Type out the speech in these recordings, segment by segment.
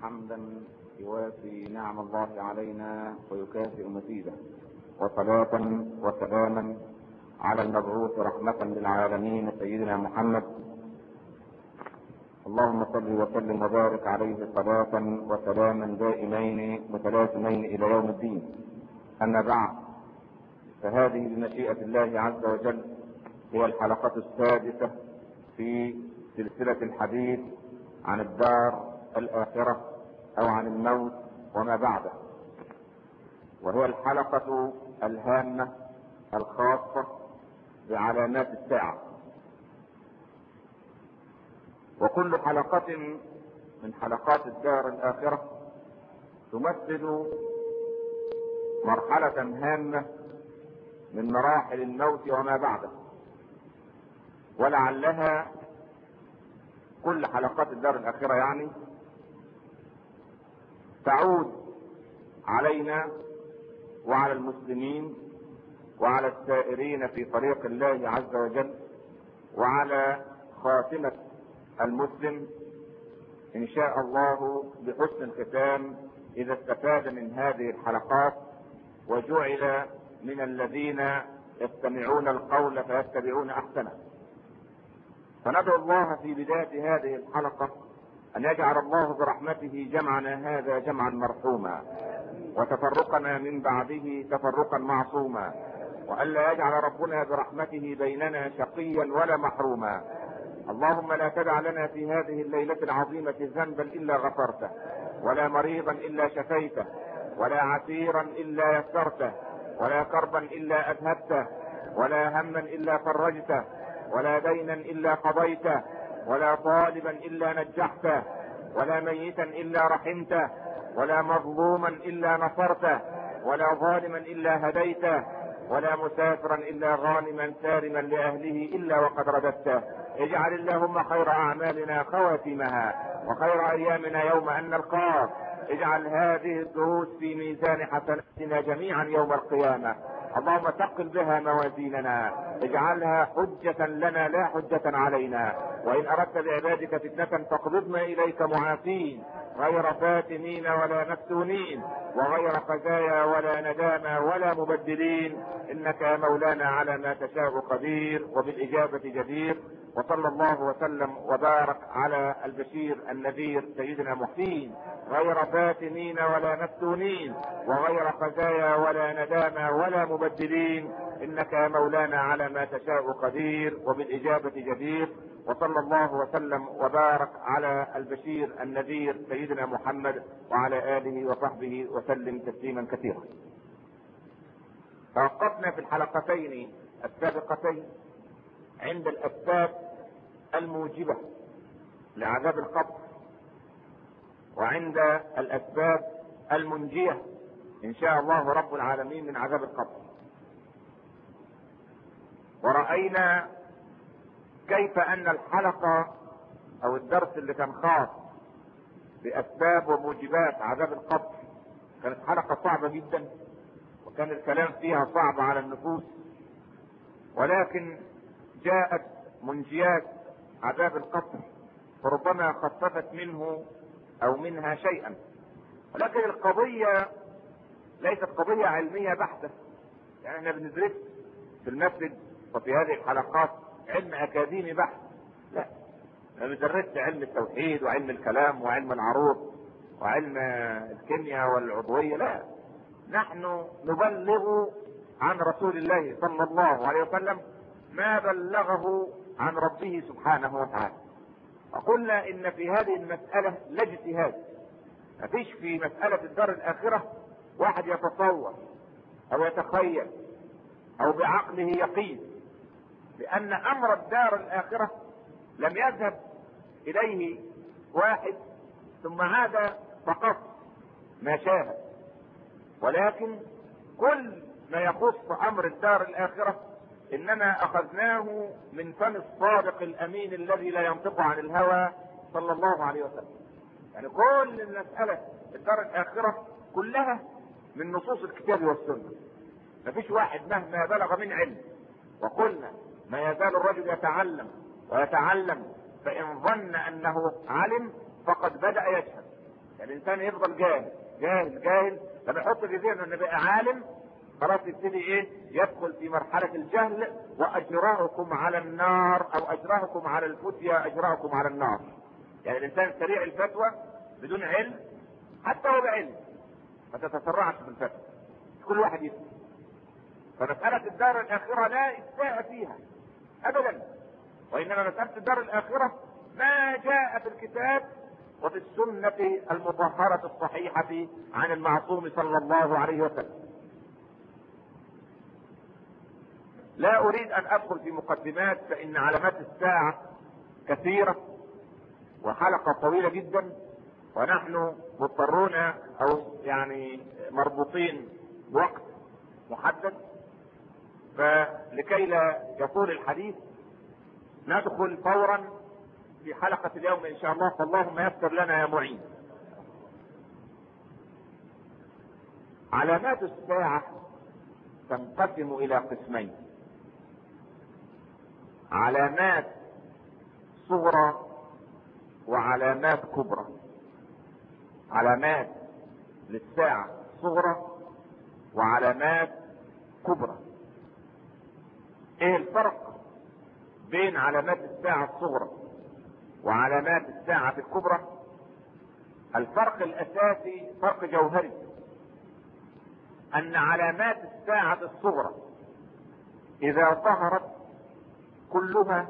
حمدا يوافي نعم الله علينا ويكافئ مزيده وصلاة وسلاما على المبعوث رحمة للعالمين سيدنا محمد اللهم صل وسلم وبارك عليه صلاة وسلاما دائمين متلازمين الى يوم الدين اما بعد فهذه بمشيئة الله عز وجل هي الحلقة السادسة في سلسلة الحديث عن الدار الآخرة أو عن الموت وما بعده وهي الحلقة الهامة الخاصة بعلامات الساعة وكل حلقة من حلقات الدار الآخرة تمثل مرحلة هامة من مراحل الموت وما بعده ولعلها كل حلقات الدار الأخيرة يعني تعود علينا وعلى المسلمين وعلى السائرين في طريق الله عز وجل وعلى خاتمة المسلم إن شاء الله بحسن الختام إذا استفاد من هذه الحلقات وجعل من الذين يستمعون القول فيتبعون أحسنه فندعو الله في بداية هذه الحلقة أن يجعل الله برحمته جمعنا هذا جمعا مرحوما وتفرقنا من بعده تفرقا معصوما وألا يجعل ربنا برحمته بيننا شقيا ولا محروما اللهم لا تدع لنا في هذه الليلة العظيمة ذنبا إلا غفرته ولا مريضا إلا شفيته ولا عسيرا إلا يسرته ولا كربا إلا أذهبته ولا هما إلا فرجته ولا دينا إلا قضيته ولا طالبا إلا نجحته ولا ميتا إلا رحمته ولا مظلوما إلا نصرته ولا ظالما إلا هديته ولا مسافرا إلا غانما سالما لأهله إلا وقد رددته اجعل اللهم خير أعمالنا خواتمها وخير أيامنا يوم أن نلقاك اجعل هذه الدروس في ميزان حسناتنا جميعا يوم القيامة اللهم ثقل بها موازيننا اجعلها حجة لنا لا حجة علينا وإن أردت بعبادك فتنة فاقبضنا إليك معافين غير فاتنين ولا مفتونين وغير خزايا ولا ندامى ولا مبدلين إنك يا مولانا على ما تشاء قدير وبالإجابة جدير وصلى الله وسلم وبارك على البشير النذير سيدنا محسين غير فاتنين ولا مفتونين وغير خزايا ولا ندامى ولا مبدلين انك يا مولانا على ما تشاء قدير وبالاجابه جدير وصلى الله وسلم وبارك على البشير النذير سيدنا محمد وعلى اله وصحبه وسلم تسليما كثيرا. توقفنا في الحلقتين السابقتين عند الاسباب الموجبه لعذاب القبر وعند الاسباب المنجيه ان شاء الله رب العالمين من عذاب القبر ورأينا كيف ان الحلقة او الدرس اللي كان خاص باسباب وموجبات عذاب القبر كانت حلقة صعبة جدا وكان الكلام فيها صعب على النفوس ولكن جاءت منجيات عذاب القبر فربما خففت منه او منها شيئا ولكن القضية ليست قضية علمية بحتة يعني احنا بندرس في المسجد وفي هذه الحلقات علم اكاديمي بحت لا ما بندرسش علم التوحيد وعلم الكلام وعلم العروض وعلم الكيمياء والعضوية لا نحن نبلغ عن رسول الله صلى الله عليه وسلم ما بلغه عن ربه سبحانه وتعالى وقلنا ان في هذه المسألة لا اجتهاد مفيش في مسألة الدار الآخرة واحد يتصور أو يتخيل أو بعقله يقين لأن أمر الدار الآخرة لم يذهب إليه واحد ثم عاد فقط ما شاهد ولكن كل ما يخص أمر الدار الآخرة إنما أخذناه من فم الصادق الأمين الذي لا ينطق عن الهوى صلى الله عليه وسلم يعني كل المسألة الدار الآخرة كلها من نصوص الكتاب والسنة مفيش واحد مهما بلغ من علم وقلنا ما يزال الرجل يتعلم ويتعلم فإن ظن أنه علم فقد بدأ يجهل يعني الانسان يفضل جاهل جاهل جاهل لما يحط في ذهنه انه بقى عالم خلاص يبتدي ايه يدخل في مرحلة الجهل واجراؤكم على النار او اجراؤكم على الفتيا اجراؤكم على النار يعني الانسان سريع الفتوى بدون علم حتى هو بعلم ما تتسرعش في الفتوى كل واحد يفتي فمسألة الدار الآخرة لا إساءة فيها أبدا وإنما مسألة الدار الآخرة ما جاء في الكتاب وفي السنة المطهرة الصحيحة عن المعصوم صلى الله عليه وسلم لا أريد أن أدخل في مقدمات فإن علامات الساعة كثيرة وحلقة طويلة جدا ونحن مضطرون أو يعني مربوطين بوقت محدد فلكي لا يطول الحديث ندخل فورا في حلقة اليوم إن شاء الله فاللهم يسر لنا يا معين علامات الساعة تنقسم إلى قسمين علامات صغرى وعلامات كبرى علامات للساعة صغرى وعلامات كبرى ايه الفرق بين علامات الساعة الصغرى وعلامات الساعة الكبرى الفرق الاساسي فرق جوهري ان علامات الساعة الصغرى اذا ظهرت كلها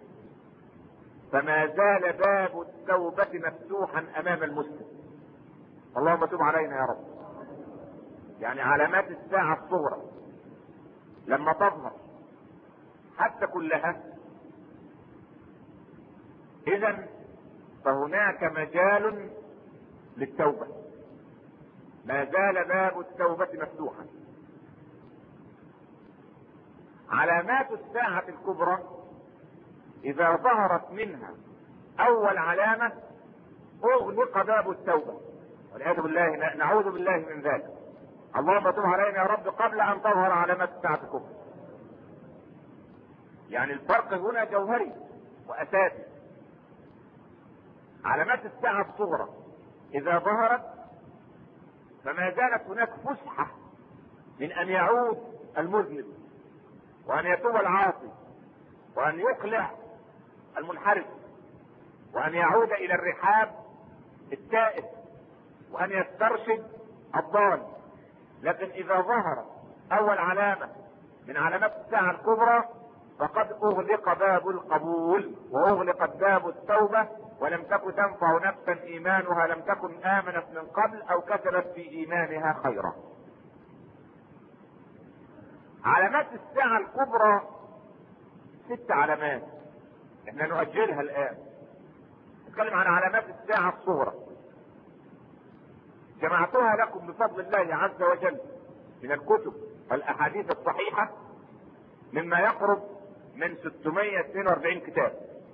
فما زال باب التوبة مفتوحا امام المسلم اللهم تب علينا يا رب يعني علامات الساعة الصغرى لما تظهر حتى كلها اذا فهناك مجال للتوبة ما زال باب التوبة مفتوحا علامات الساعة الكبرى اذا ظهرت منها اول علامة اغلق باب التوبة والعياذ بالله نعوذ بالله من ذلك اللهم تب علينا يا رب قبل ان تظهر علامات الساعة الكبرى يعني الفرق هنا جوهري واساسي علامات الساعة الصغرى اذا ظهرت فما زالت هناك فسحة من ان يعود المذنب وان يتوب العاصي وان يقلع المنحرف وان يعود الى الرحاب التائب وان يسترشد الضال لكن اذا ظهر اول علامة من علامات الساعة الكبرى فقد اغلق باب القبول واغلقت باب التوبة ولم تكن تنفع نفسا ايمانها لم تكن امنت من قبل او كسبت في ايمانها خيرا علامات الساعة الكبرى ست علامات احنا نؤجلها الان نتكلم عن علامات الساعة الصغرى جمعتها لكم بفضل الله عز وجل من الكتب والاحاديث الصحيحة مما يقرب من 642 كتاب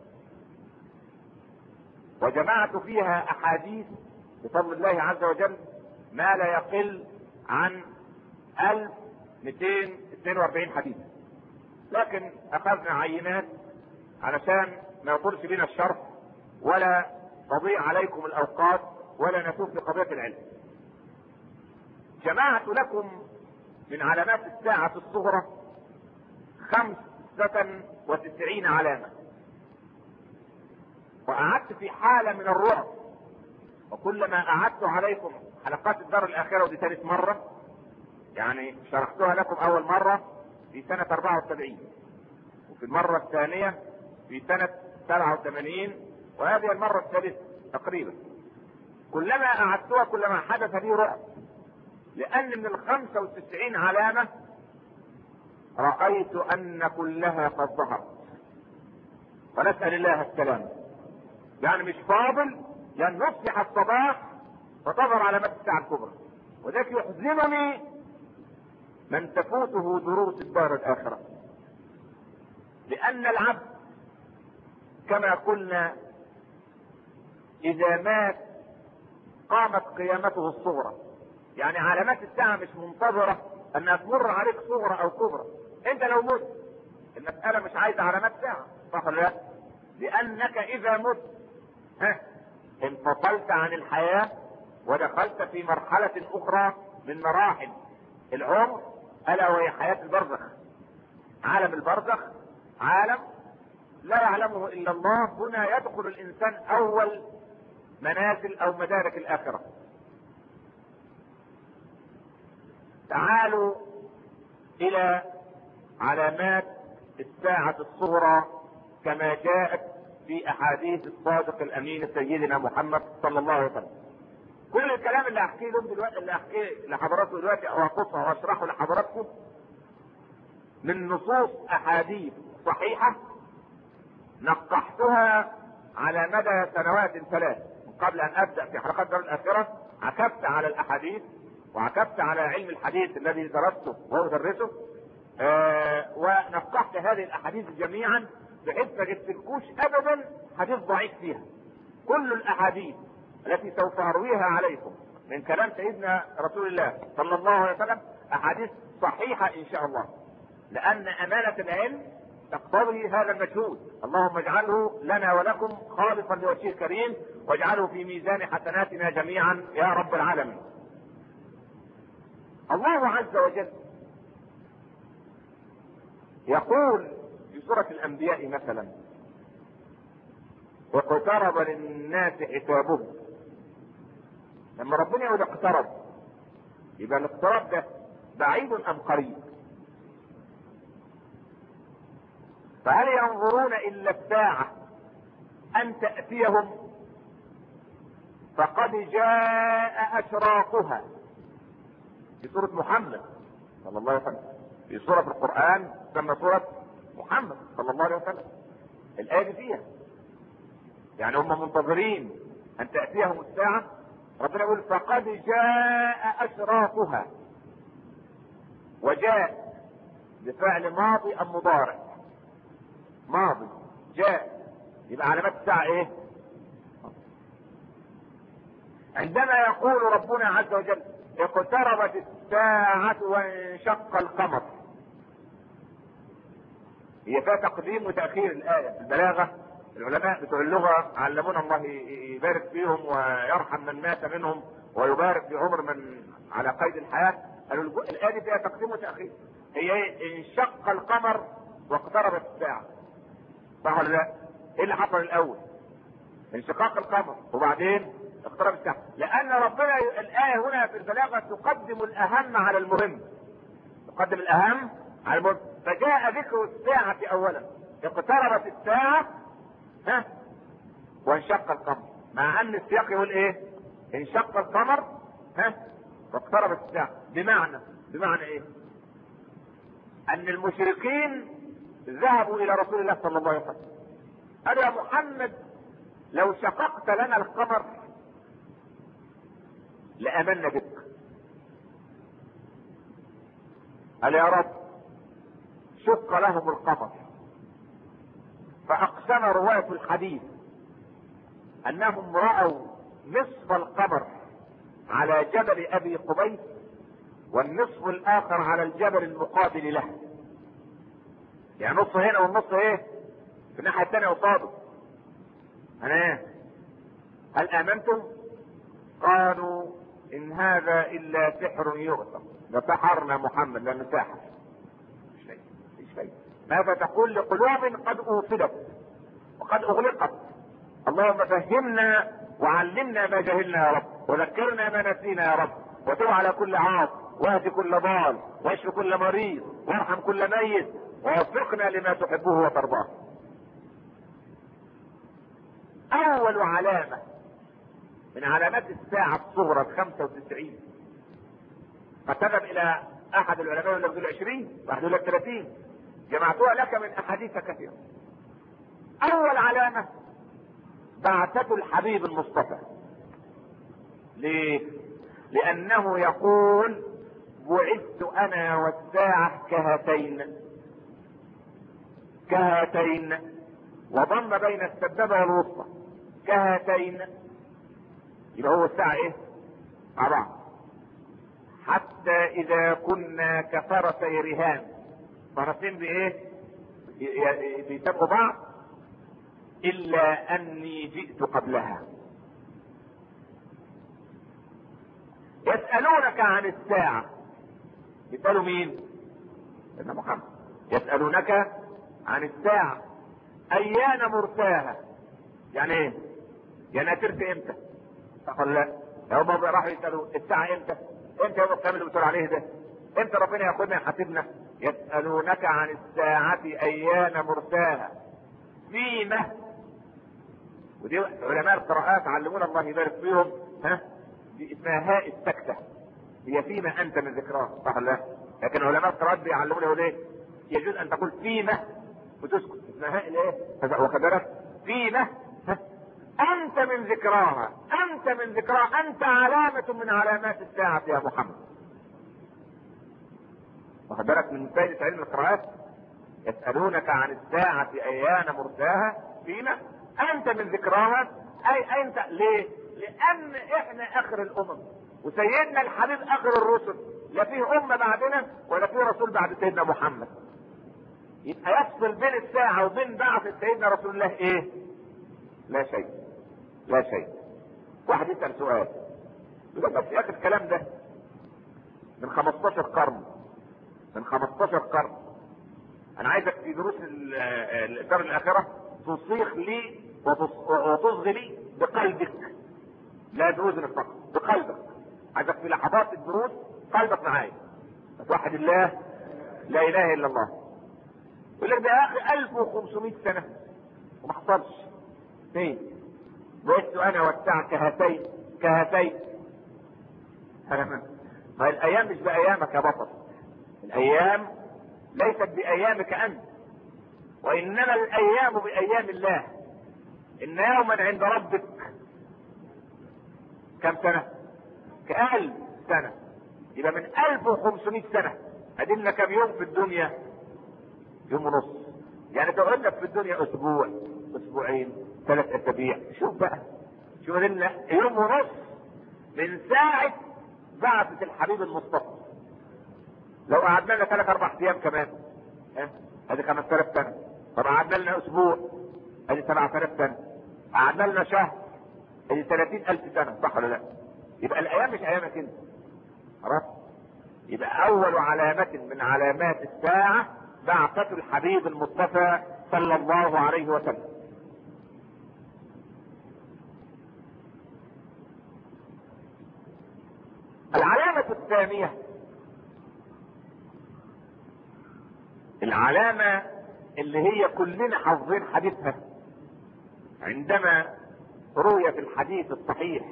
وجمعت فيها احاديث بفضل الله عز وجل ما لا يقل عن 1242 حديث لكن اخذنا عينات علشان ما يطولش بنا الشرح ولا تضيع عليكم الاوقات ولا نفوت في قضية العلم جمعت لكم من علامات الساعة الصغرى خمسة وتسعين علامة وقعدت في حالة من الرعب وكلما قعدت عليكم حلقات الدار الآخرة ودي ثالث مرة يعني شرحتها لكم أول مرة في سنة 74 وفي المرة الثانية في سنة 87 وهذه المرة الثالثة تقريبا كلما أعدتها كلما حدث لي رعب لأن من الخمسة وتسعين علامة رأيت أن كلها قد ظهرت ونسأل الله السلامة يعني مش فاضل لأن نصبح الصباح فتظهر علامات الساعة الكبرى وذلك يحزنني من تفوته دروس الدار الآخرة لأن العبد كما قلنا إذا مات قامت قيامته الصغرى يعني علامات الساعة مش منتظرة انها تمر عليك صغرى او كبرى انت لو مت المسألة مش عايزة علامات ساعة صح ولا لا؟ لانك اذا مت ها انفصلت عن الحياة ودخلت في مرحلة اخرى من مراحل العمر الا وهي حياة البرزخ عالم البرزخ عالم لا يعلمه الا الله هنا يدخل الانسان اول منازل او مدارك الاخرة تعالوا الى علامات الساعة الصغرى كما جاءت في احاديث الصادق الامين سيدنا محمد صلى الله عليه وسلم. كل الكلام اللي احكيه لهم دلوقتي اللي احكيه لحضراتكم دلوقتي او اقصه واشرحه لحضراتكم من نصوص احاديث صحيحه نقحتها على مدى سنوات ثلاث من قبل ان ابدا في حلقات دار الاخره عكفت على الاحاديث وعكفت على علم الحديث الذي درسته وادرسه آه ونقحت هذه الاحاديث جميعا بحيث ما جبتلكوش ابدا حديث ضعيف فيها كل الاحاديث التي سوف ارويها عليكم من كلام سيدنا رسول الله صلى الله عليه وسلم احاديث صحيحه ان شاء الله لان امانه العلم تقتضي هذا المجهود اللهم اجعله لنا ولكم خالصا لوجهه الكريم واجعله في ميزان حسناتنا جميعا يا رب العالمين الله عز وجل يقول في سورة الأنبياء مثلا واقترب للناس حسابهم لما ربنا يقول اقترب يبقى الاقتراب ده بعيد أم قريب فهل ينظرون إلا الساعة أن تأتيهم فقد جاء أشراقها في سورة محمد صلى الله عليه وسلم في سورة في القرآن تسمى سورة محمد صلى الله عليه وسلم الآية دي فيها يعني هم منتظرين أن تأتيهم الساعة ربنا يقول فقد جاء أشراطها وجاء بفعل ماضي أم مضارع ماضي جاء يبقى علامات الساعة إيه؟ عندما يقول ربنا عز وجل اقتربت الساعة وانشق القمر هي فيها تقديم وتأخير الآية في البلاغة العلماء بتوع اللغة علمونا الله يبارك فيهم ويرحم من مات منهم ويبارك في عمر من على قيد الحياة قالوا الآية دي فيها تقديم وتأخير هي ايه؟ انشق القمر واقتربت الساعة صح ولا لا؟ ايه اللي حصل الأول؟ انشقاق القمر وبعدين اقترب الساعة لأن ربنا الآية هنا في البلاغة تقدم الأهم على المهم تقدم الأهم على المهم فجاء ذكر الساعة أولا اقتربت الساعة ها وانشق القمر مع أن السياق يقول إيه؟ انشق القمر ها واقتربت الساعة بمعنى بمعنى إيه؟ أن المشركين ذهبوا إلى رسول الله صلى الله عليه وسلم قالوا يا محمد لو شققت لنا القمر لآمنا بك قال يا رب شق لهم القمر فأقسم رواة الحديث أنهم رأوا نصف القمر على جبل أبي قبيس والنصف الآخر على الجبل المقابل له يعني نص هنا والنص ايه في الناحية الثانية قصاده أنا ايه هل آمنتم قالوا إن هذا إلا سحر يغفر لسحرنا محمد لأنه ساحر مش شيء مش شيء ماذا تقول لقلوب قد أوصلت وقد أغلقت اللهم فهمنا وعلمنا ما جهلنا يا رب وذكرنا ما نسينا يا رب وتب على كل عاص واهد كل ضال واشف كل مريض وارحم كل ميت ووفقنا لما تحبه وترضاه اول علامة من علامات الساعة الصغرى الخمسة وتسعين قد تذهب الى احد العلماء اللي يقول عشرين واحد يقول لك ثلاثين جمعتها لك من احاديث كثيرة اول علامة بعثة الحبيب المصطفى ليه لانه يقول بعثت انا والساعة كهاتين كهاتين وضم بين السبابة والوسطى كهاتين يبقى هو الساعة ايه مع بعض حتى اذا كنا كفرسي رهان فرسين بايه بيسابقوا بعض الا اني جئت قبلها يسألونك عن الساعة يسألوا مين؟ سيدنا محمد يسألونك عن الساعة أيان مرساها يعني إيه؟ يعني هترسي إمتى؟ صح ولا لا؟ هم راحوا يسألوا الساعة إمتى؟ إمتى يوم القيامة اللي بتقول عليه ده؟ إمتى ربنا ياخدنا يحاسبنا؟ يسألونك عن الساعة أيان مرساها فيما ودي علماء القراءات علمونا الله يبارك فيهم ها دي اسمها هاء السكتة هي فيما أنت من ذكراه صح ولا لا؟ لكن علماء القراءات بيعلمونا يقول إيه؟ يجوز أن تقول فيما وتسكت اسمها هاء الإيه؟ وكذلك فيما ها؟ أنت من ذكراها أنت من ذكراها أنت علامة من علامات الساعة يا محمد واخد بالك من فائدة علم القراءات يسألونك عن الساعة أيان مرساها فيما أنت من ذكراها أي أنت ليه؟ لأن إحنا آخر الأمم وسيدنا الحبيب آخر الرسل لا فيه أمة بعدنا ولا فيه رسول بعد سيدنا محمد يبقى يفصل بين الساعة وبين بعث سيدنا رسول الله إيه؟ لا شيء لا شيء واحد يسأل سؤال يقول بس يا أخي الكلام ده من 15 قرن من 15 قرن انا عايزك في دروس الدار الاخره تصيخ لي وتصغي لي بقلبك لا باذنك فقط بقلبك عايزك في لحظات الدروس قلبك معايا توحد الله لا اله الا الله يقول لك ده يا اخي 1500 سنه وما حصلش فين بقيت انا والساعه كهاتين كهاتين ما الايام مش بايامك يا بطل الايام ليست بايامك انت وانما الايام بايام الله ان يوما عند ربك كم سنة كألف سنة يبقى من ألف وخمسمائة سنة أدلنا كم يوم في الدنيا يوم ونص يعني تقعد لك في الدنيا أسبوع أسبوعين ثلاث أسابيع شوف بقى شوف لنا يوم ونص من ساعة بعثة الحبيب المصطفى لو قعدنا لنا ثلاث اربع ايام كمان ها ادي 5000 سنه طب قعدنا لنا اسبوع ادي 7000 سنه قعدنا لنا شهر ادي 30000 سنه صح ولا لا؟ يبقى الايام مش ايامك انت خلاص؟ يبقى اول علامة من علامات الساعة بعثة الحبيب المصطفى صلى الله عليه وسلم. العلامة الثانية العلامة اللي هي كلنا حافظين حديثها عندما روي في الحديث الصحيح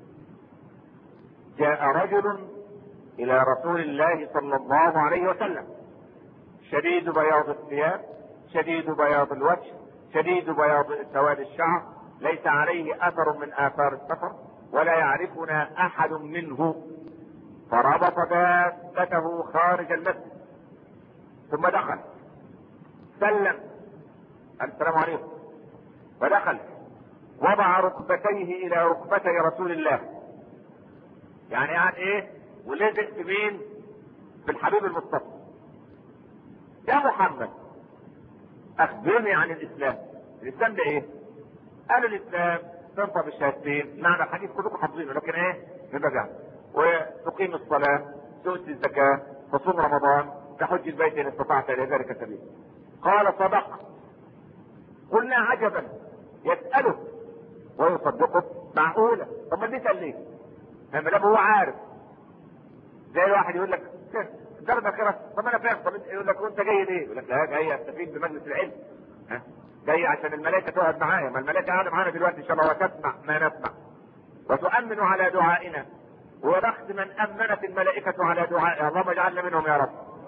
جاء رجل الى رسول الله صلى الله عليه وسلم شديد بياض الثياب شديد بياض الوجه شديد بياض سواد الشعر ليس عليه اثر من اثار السفر ولا يعرفنا احد منه فربط دابته خارج المسجد ثم دخل سلم السلام عليكم فدخل وضع ركبتيه الى ركبتي رسول الله يعني قاعد ايه ولزق في مين في الحبيب المصطفى يا محمد اخبرني عن الاسلام الاسلام ده ايه قالوا الاسلام تنطق بالشهادتين معنى الحديث كلكم حافظينه لكن ايه من باب وتقيم الصلاه تؤتي الزكاه تصوم رمضان تحج البيت ان استطعت الى ذلك سبيل قال صدق قلنا عجبا يساله ويصدقه معقوله طب ما بيسال ليه؟ ما دام هو عارف زي الواحد يقول لك الدرجه الاخيره طب انا فاهم طب يقول لك وانت جاي ليه؟ يقول لك لا جاي استفيد بمجلس العلم ها جاي عشان الملائكه تقعد معايا ما الملائكه قاعده معانا دلوقتي ان شاء الله وتسمع ما نسمع وتؤمن على دعائنا وبخت من امنت الملائكه على دعائها اللهم اجعلنا منهم يا رب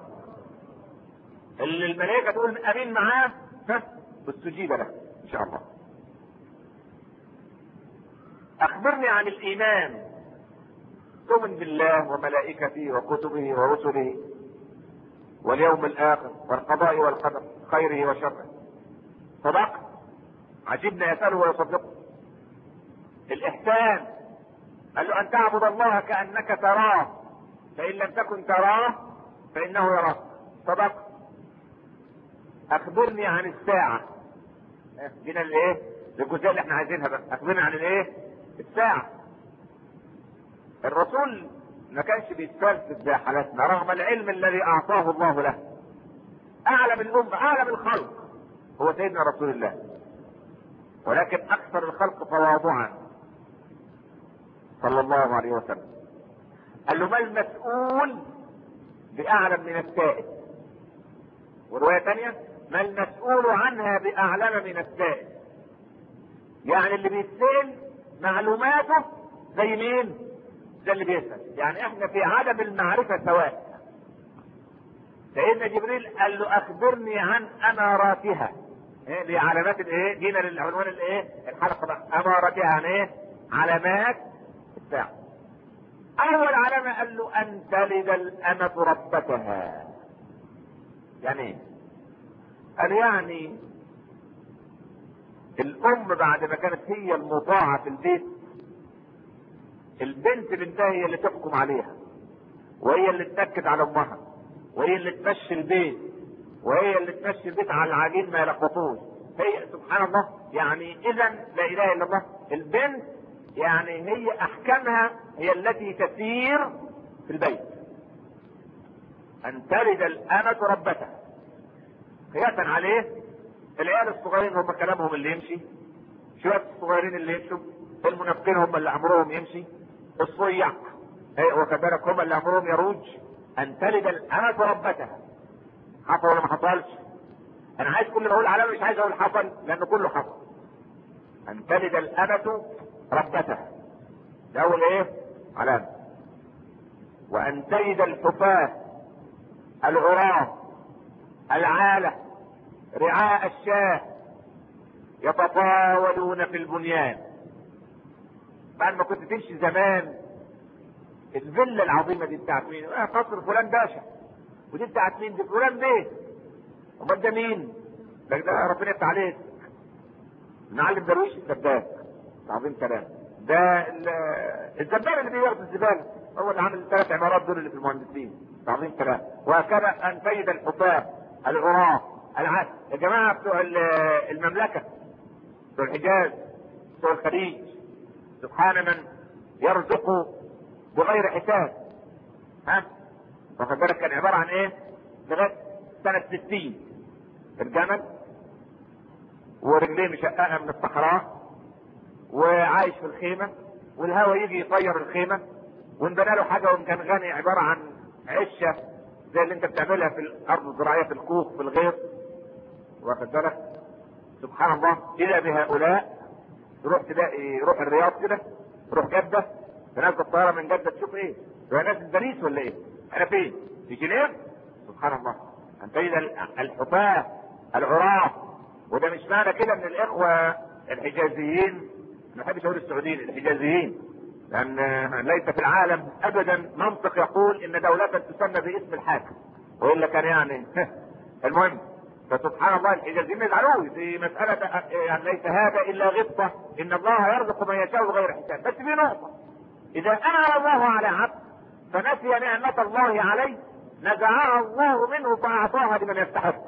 اللي الملائكه تقول امين معاه ها استجيب له ان شاء الله اخبرني عن الايمان تؤمن بالله وملائكته وكتبه ورسله واليوم الاخر والقضاء والقدر خيره وشره صدق عجبنا يساله ويصدقه الاحسان قال له ان تعبد الله كانك تراه فان لم تكن تراه فانه يراك صدق اخبرني عن الساعه جينا الايه للجزئيه اللي احنا عايزينها بقى اخبرني عن الايه الساعه الرسول ما كانش بيتفلسف زي حالتنا رغم العلم الذي اعطاه الله له اعلم الامه اعلم الخلق هو سيدنا رسول الله ولكن اكثر الخلق تواضعا صلى الله عليه وسلم قال له ما المسؤول باعلم من السائل وروايه ثانيه ما المسؤول عنها باعلم من السائل يعني اللي بيتسال معلوماته زي مين زي اللي بيسال يعني احنا في عدم المعرفه سواء سيدنا جبريل قال له اخبرني عن اماراتها ايه دي علامات الايه جينا للعنوان الايه الحلقه بقى اماراتها عن ايه علامات الساعه اول علامه قال له ان تلد الامه ربتها يعني ايه قال يعني الام بعد ما كانت هي المطاعه في البيت البنت بنتها هي اللي تحكم عليها وهي اللي تنكد على امها وهي اللي تمشي البيت وهي اللي تمشي البيت على العجين ما يلخبطوش هي سبحان الله يعني اذا لا اله الا الله البنت يعني هي احكامها هي التي تسير في البيت ان تلد الامة ربتها قياسا عليه العيال الصغيرين هم كلامهم اللي يمشي شوية الصغيرين اللي يمشوا المنافقين هم اللي امرهم يمشي الصيع واخد بالك هم اللي امرهم يروج ان تلد الامة ربتها حصل ولا ما حصلش انا عايز كل ما اقول علامه مش عايز اقول حصل لان كله حصل ان تلد الامة ربتها ده اول ايه علامه وان تلد الحفاة العراة العالة رعاء الشاه يتطاولون في البنيان بعد ما كنت تمشي زمان الفيلا العظيمة دي بتاعت مين؟ اه قصر فلان باشا ودي بتاعت مين؟ دي فلان بيه امال ده مين؟ ده ده ربنا يفتح عليك المعلم درويش السباك عظيم كلام ده الزبال اللي بياخد الزبالة هو اللي عامل الثلاث عمارات دول اللي في المهندسين عظيم كلام وهكذا ان تجد الحفاة العراة العسل يا جماعة بتوع المملكة بتوع الحجاز بتوع الخليج سبحان من يرزق بغير حساب ها واخد بالك كان عباره عن ايه؟ لغايه سنه 60 الجمل ورجليه مشققه من الصحراء وعايش في الخيمه والهواء يجي يطير الخيمه وان بنى له حاجه وان كان غني عباره عن عشه زي اللي انت بتعملها في الارض الزراعيه في الكوخ في الغيط واخد بالك سبحان الله اذا بهؤلاء تروح تلاقي يروح الرياض كده تروح جده تنزل الطياره من جده تشوف ايه؟ هو ناس باريس ولا ايه؟ انا فين؟ في جنيف؟ سبحان الله ان تجد الحفاة العراة وده مش معنى كده ان الاخوة الحجازيين ما بحبش اقول السعوديين الحجازيين لان ليس في العالم ابدا منطق يقول ان دولة تسمى باسم الحاكم والا كان يعني المهم فسبحان الله الحجازيين ما يزعلوش دي مسألة يعني ليس هذا الا غبطة ان الله يرزق من يشاء بغير حساب بس في نقطة اذا انعم الله على عبد فنسي نعمة الله عليه نزعها الله منه فاعطاها لمن يستحق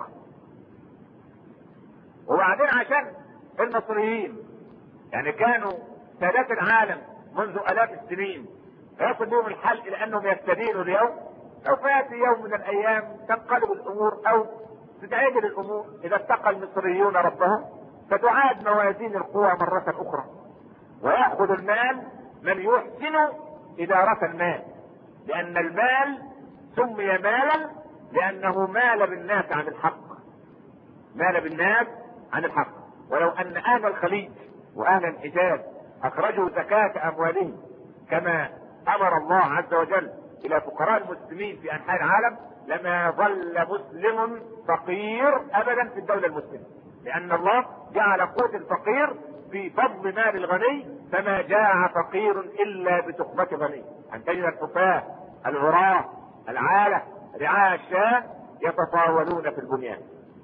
وبعدين عشان المصريين يعني كانوا سادات العالم منذ الاف السنين يصل بهم الحل الى انهم يستدينوا اليوم سوف ياتي يوم من الايام تنقلب الامور او تتعدل الامور اذا اتقى المصريون ربهم فتعاد موازين القوى مرة اخرى ويأخذ المال من يحسن إدارة المال لأن المال سمي مالا لأنه مال بالناس عن الحق مال بالناس عن الحق ولو أن أهل الخليج وأهل الحجاز أخرجوا زكاة أموالهم كما أمر الله عز وجل إلى فقراء المسلمين في أنحاء العالم لما ظل مسلم فقير أبدا في الدولة المسلمة لأن الله جعل قوت الفقير في فضل مال الغني فما جاع فقير الا بتقمة غني ان تجد الحفاة العراة العالة رعاء الشاة يتطاولون في البنيان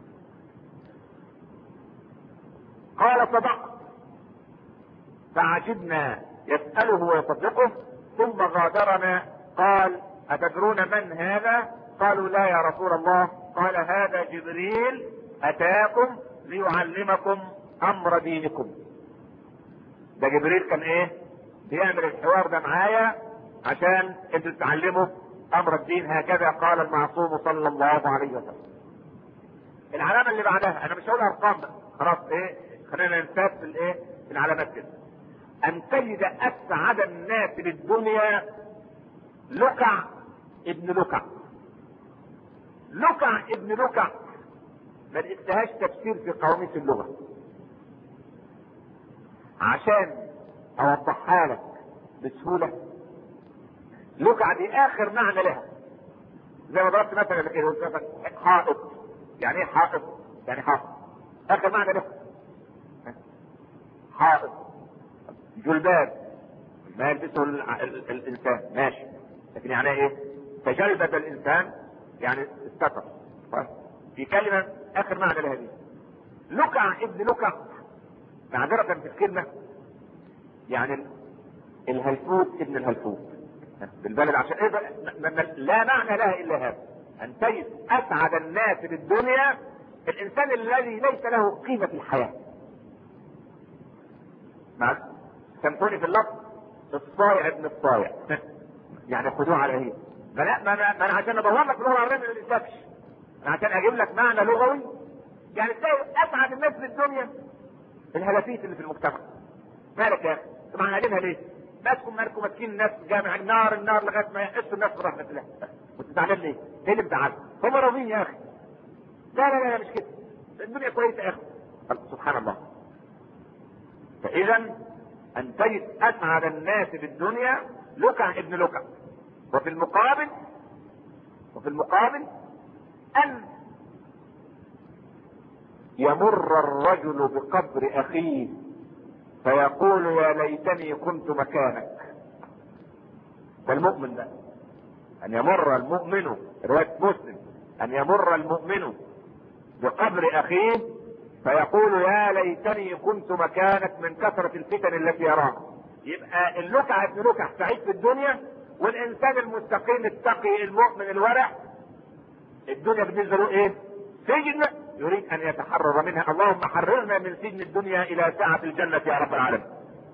قال صدقت فعجبنا يسأله ويصدقه ثم غادرنا قال أتدرون من هذا قالوا لا يا رسول الله قال هذا جبريل أتاكم ليعلمكم أمر دينكم ده جبريل كان ايه بيعمل الحوار ده معايا عشان انتوا تتعلموا امر الدين هكذا قال المعصوم صلى الله عليه وسلم العلامه اللي بعدها انا مش هقول ارقام بقى خلاص ايه خلينا ننساب في الايه في العلامات كده ان تجد اسعد الناس للدنيا لقع ابن لقع لقع ابن لقع ما لقيتهاش تفسير في قواميس اللغه عشان اوضحها لك بسهوله لقع دي اخر معنى لها زي ما ضربت مثلا كده قلت مثلا حائط يعني ايه حائط؟ يعني حائط اخر معنى لها حائط جلباب ما يلبسه ال- ال- الانسان ماشي لكن يعني ايه؟ تجلبب الانسان يعني استتر طيب. في كلمه اخر معنى لها دي لقع ابن لقع معذرة في الكلمة يعني ال- الهلفوت ابن الهلفوت بالبلد عشان ايه بقى؟ م- م- لا معنى لها الا هذا ان تجد اسعد الناس في الدنيا الانسان الذي ليس له قيمة في الحياة مع سامحوني في اللفظ الصايع ابن الصايع يعني خدوه على ايه؟ ما لا ما انا ما أنا عشان ادور لك اللغه العربيه ما ننساكش انا عشان اجيب لك معنى لغوي يعني تلاقي اسعد الناس في الدنيا الهلافيت اللي في المجتمع مالك يا اخي؟ طبعا قاعدينها ليه؟ ماسكوا مالكم ماسكين الناس جامع النار النار لغايه ما يحسوا الناس برحمه الله كنت زعلان ليه؟ ايه اللي مزعلك؟ هم راضيين يا اخي لا لا لا مش كده الدنيا كويسه يا اخي سبحان الله فاذا ان تجد اسعد الناس في الدنيا لكع ابن لكع وفي المقابل وفي المقابل ان يمر الرجل بقبر اخيه فيقول يا ليتني كنت مكانك ده المؤمن ده ان يمر المؤمن رواية مسلم ان يمر المؤمن بقبر اخيه فيقول يا ليتني كنت مكانك من كثرة الفتن التي يراها يبقى اللكع ابن لكع سعيد في الدنيا والانسان المستقيم التقي المؤمن الورع الدنيا بالنسبه له ايه؟ سجن يريد ان يتحرر منها اللهم حررنا من سجن الدنيا الى ساعة الجنة يا رب العالمين.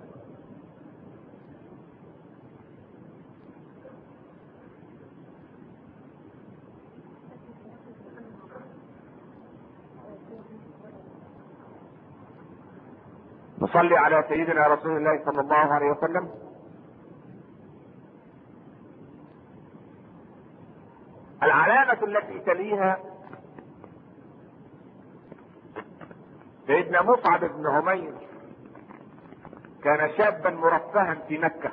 نصلي على سيدنا رسول الله صلى الله عليه وسلم العلامة التي تليها سيدنا مصعب بن عمير كان شابا مرفها في مكة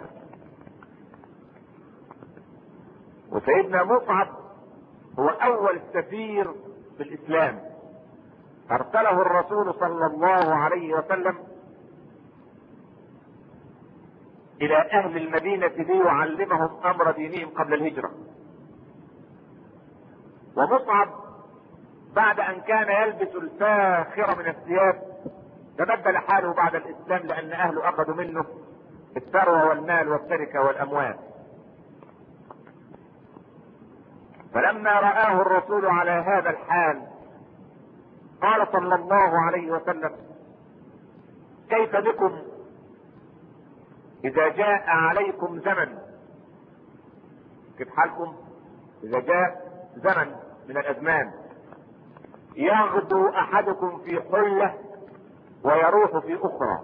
وسيدنا مصعب هو أول سفير في الإسلام أرسله الرسول صلى الله عليه وسلم إلى أهل المدينة ليعلمهم أمر دينهم قبل الهجرة ومصعب بعد ان كان يلبس الفاخر من الثياب تبدل حاله بعد الاسلام لان اهله اخذوا منه الثروه والمال والتركه والاموال فلما رآه الرسول على هذا الحال قال صلى الله عليه وسلم كيف بكم اذا جاء عليكم زمن كيف حالكم اذا جاء زمن من الازمان يغدو احدكم في حله ويروح في اخرى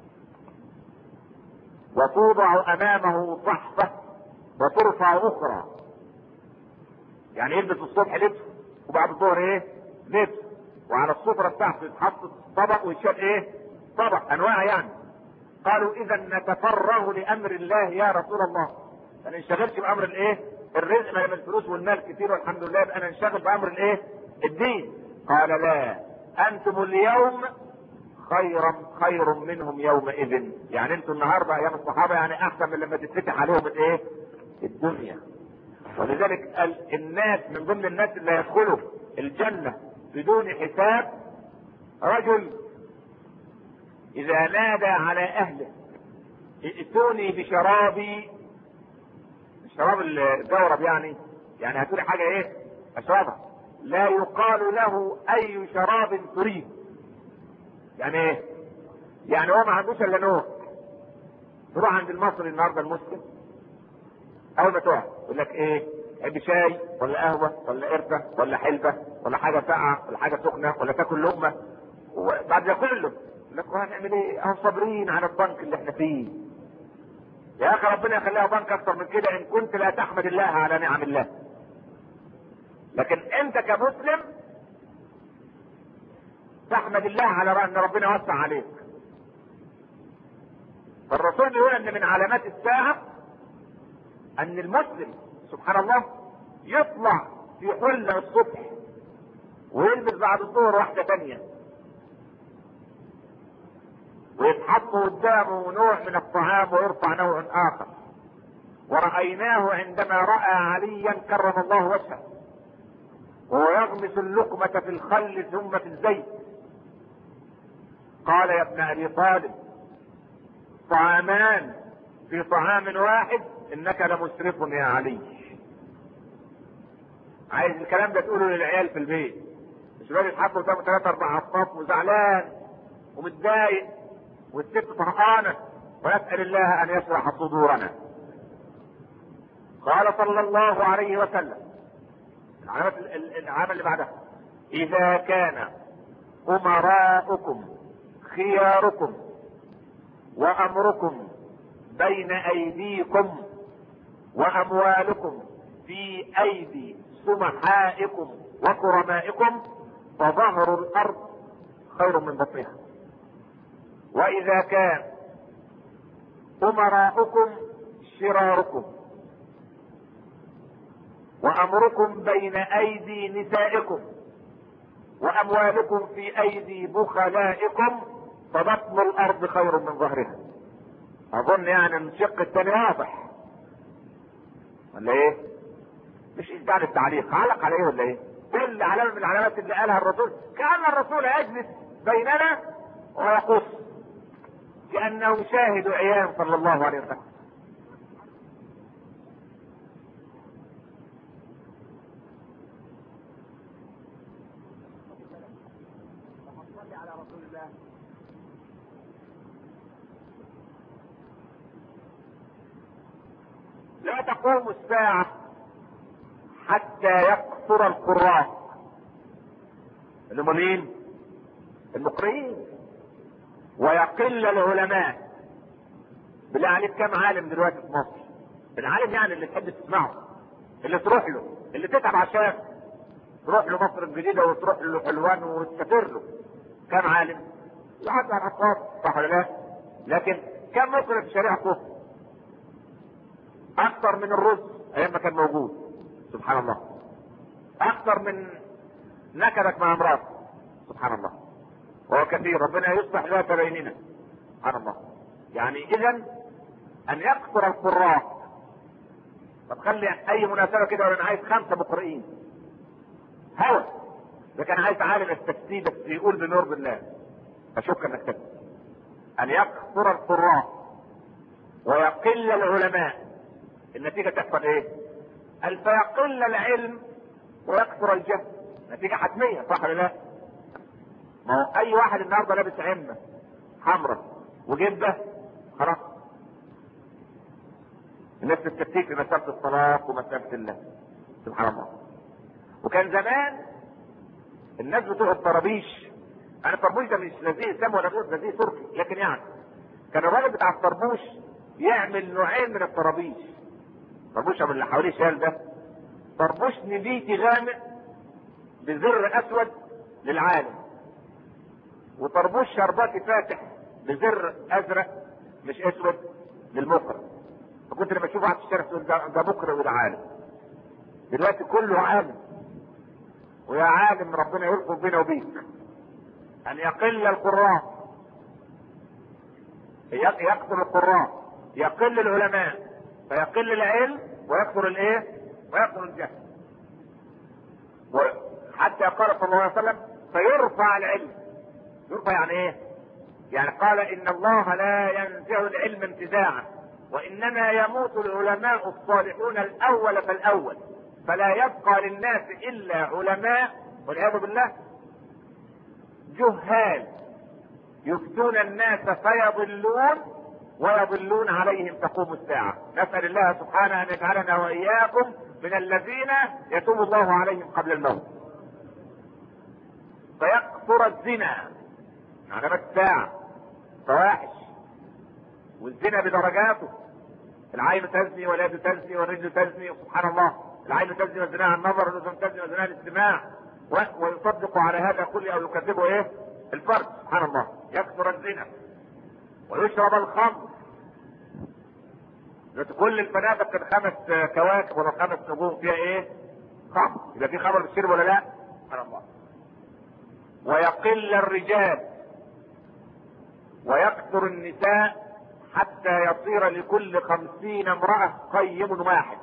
وتوضع امامه صحفه وترفع اخرى يعني يلبس الصبح لبس وبعد الظهر ايه لبس وعلى السفرة بتاعته يتحط طبق ويتشال ايه طبق انواع يعني قالوا اذا نتفرغ لامر الله يا رسول الله ما ننشغلش بامر الايه الرزق ما الفلوس والمال كتير والحمد لله يبقى ننشغل بامر الايه الدين قال لا انتم اليوم خيرا خير منهم يومئذ يعني انتم النهارده ايام الصحابه يعني احسن من لما تتفتح عليهم الايه الدنيا ولذلك ال- الناس من ضمن الناس اللي يدخلوا الجنه بدون حساب رجل اذا نادى على اهله ائتوني بشرابي الشراب الجورب يعني يعني هاتولي حاجه ايه اشربها لا يقال له اي شراب تريد يعني ايه يعني هو ما عندوش الا نوع تروح عند المصري النهارده المسلم اول ما تقع يقول لك ايه تحب شاي ولا قهوه ولا قرفه ولا حلبه ولا حاجه ساقعه ولا حاجه سخنه ولا تاكل لقمه وبعد ده كله يقول لك هنعمل ايه؟ اهو صابرين على البنك اللي احنا فيه. يا اخي ربنا يخليها بنك اكتر من كده ان كنت لا تحمد الله على نعم الله. لكن انت كمسلم تحمد الله على ان ربنا وسع عليك. فالرسول بيقول ان من علامات الساعه ان المسلم سبحان الله يطلع في حلة الصبح ويلبس بعد الظهر واحدة تانية ويتحط قدامه نوع من الطعام ويرفع نوع آخر ورأيناه عندما رأى عليا كرم الله وجهه وهو يغمس اللقمة في الخل ثم في الزيت قال يا ابن أبي طالب طعامان في طعام واحد انك لمسرف يا علي عايز الكلام ده تقوله للعيال في البيت مش الواد يتحط قدامه ثلاثة أربع أصناف وزعلان ومتضايق والست طهقانة ونسأل الله أن يشرح صدورنا قال صلى الله عليه وسلم العلامة العامة اللي بعدها إذا كان أمراؤكم خياركم وأمركم بين أيديكم وأموالكم في أيدي سمحائكم وكرمائكم فظهر الأرض خير من بطنها وإذا كان أمراؤكم شراركم وأمركم بين أيدي نسائكم وأموالكم في أيدي بخلائكم فبطن الأرض خير من ظهرها أظن يعني الشق الثاني واضح ولا إيه؟ مش إجبار التعليق علق على إيه ولا إيه؟ كل علامة من العلامات اللي قالها الرسول كأن الرسول يجلس بيننا ويقص كأنه شاهد عيان صلى الله عليه وسلم على رسول الله لا تقوم الساعة حتى يكثر القراء اللي هم مين؟ المقرئين ويقل العلماء بالله عليك كم عالم دلوقتي في مصر؟ العالم يعني اللي تحب تسمعه اللي تروح له اللي تتعب عشان تروح له مصر الجديدة وتروح له حلوان وتسافر له كم عالم؟ لحد على الأطراف صح ولا لا؟ لكن كم مقرئ في شريعة كفر؟ اكثر من الرز ايام ما كان موجود سبحان الله اكثر من نكدك مع امرأة سبحان الله وهو كثير ربنا يصلح ذات بيننا سبحان الله يعني اذا ان يكثر القراء طب خلي اي مناسبه كده وانا عايز خمسه مقرئين هوى ده كان عايز عالم التفسير بس يقول بنور بالله اشك انك تكتب ان يكثر القراء ويقل العلماء النتيجة تحصل ايه؟ قال فيقل العلم ويكثر الجهل نتيجة حتمية صح ولا لا؟ ما هو أي واحد النهارده لابس عمة حمراء وجبة خلاص الناس تستفتيك في مسألة الطلاق ومسألة الله سبحان الله وكان زمان الناس بتوع الطرابيش انا الطربوش ده مش لذيذ سام ولا غير لذيذ تركي لكن يعني كان الراجل بتاع الطربوش يعمل نوعين من الطرابيش طربوش من اللي حواليه شال ده طربوش نبيتي غامق بزر اسود للعالم وطربوش شرباتي فاتح بزر ازرق مش اسود للمقرئ فكنت لما اشوف واحد في الشارع تقول ده ده مقرئ وده عالم دلوقتي كله عالم ويا عالم ربنا يلطف بينا وبيك ان يقل القراء يكثر القراء يقل العلماء فيقل العلم ويكثر الايه ويكثر الجهل حتى قال صلى الله عليه وسلم فيرفع العلم يرفع يعني ايه يعني قال ان الله لا ينزع العلم انتزاعا وانما يموت العلماء الصالحون الاول فالاول فلا يبقى للناس الا علماء والعياذ بالله جهال يفتون الناس فيضلون ويضلون عليهم تقوم الساعة نسأل الله سبحانه أن يجعلنا وإياكم من الذين يتوب الله عليهم قبل الموت فيكثر الزنا علامات الساعة فواحش والزنا بدرجاته العين تزني واليد تزني والرجل تزني سبحان الله العين تزني والزنا عن النظر والاذن تزني والزنا عن الاستماع ويصدق على هذا كله او يكذبه ايه؟ الفرد سبحان الله يكثر الزنا ويشرب الخمر كل الفنادق الخمس كواكب ولا خمس نجوم فيها ايه؟ خمر يبقى في خمر بالشرب ولا لا؟ سبحان الله ويقل الرجال ويكثر النساء حتى يصير لكل خمسين امرأة قيم واحد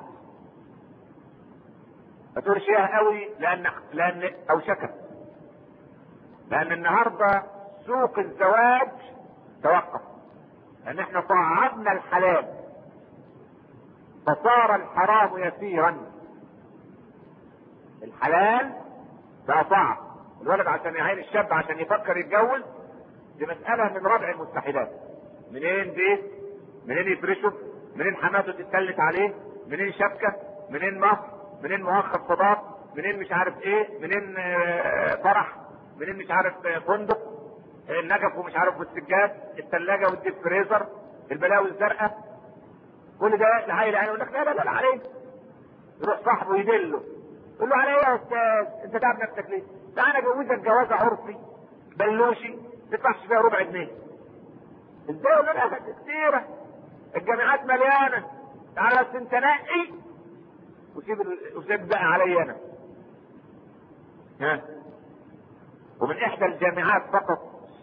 ما تقولش ايه قوي لان لان اوشكت لان النهارده سوق الزواج توقف لان احنا صعدنا الحلال فصار الحرام يسيرا الحلال بقى صعب الولد عشان يعين الشاب عشان يفكر يتجوز دي مسألة من ربع المستحيلات منين بيت منين يفرشه منين حماته تتسلت عليه منين شبكة منين مصر منين مؤخر صداق منين مش عارف ايه منين فرح منين مش عارف فندق النجف ومش عارف والسجاد الثلاجة والديب فريزر البلاوي الزرقاء كل ده العيل يعني يقول لك لا لا لا عليه يروح صاحبه يدله يقول له على ايه يا استاذ انت تعب نفسك ليه؟ تعالى اجوزك جوازه عرفي بلوشي ما تدفعش فيها ربع جنيه ازاي يقول لها كتيرة الجامعات مليانة تعالى بس انت نقي وسيب وسيب بقى علي انا ها ومن احدى الجامعات فقط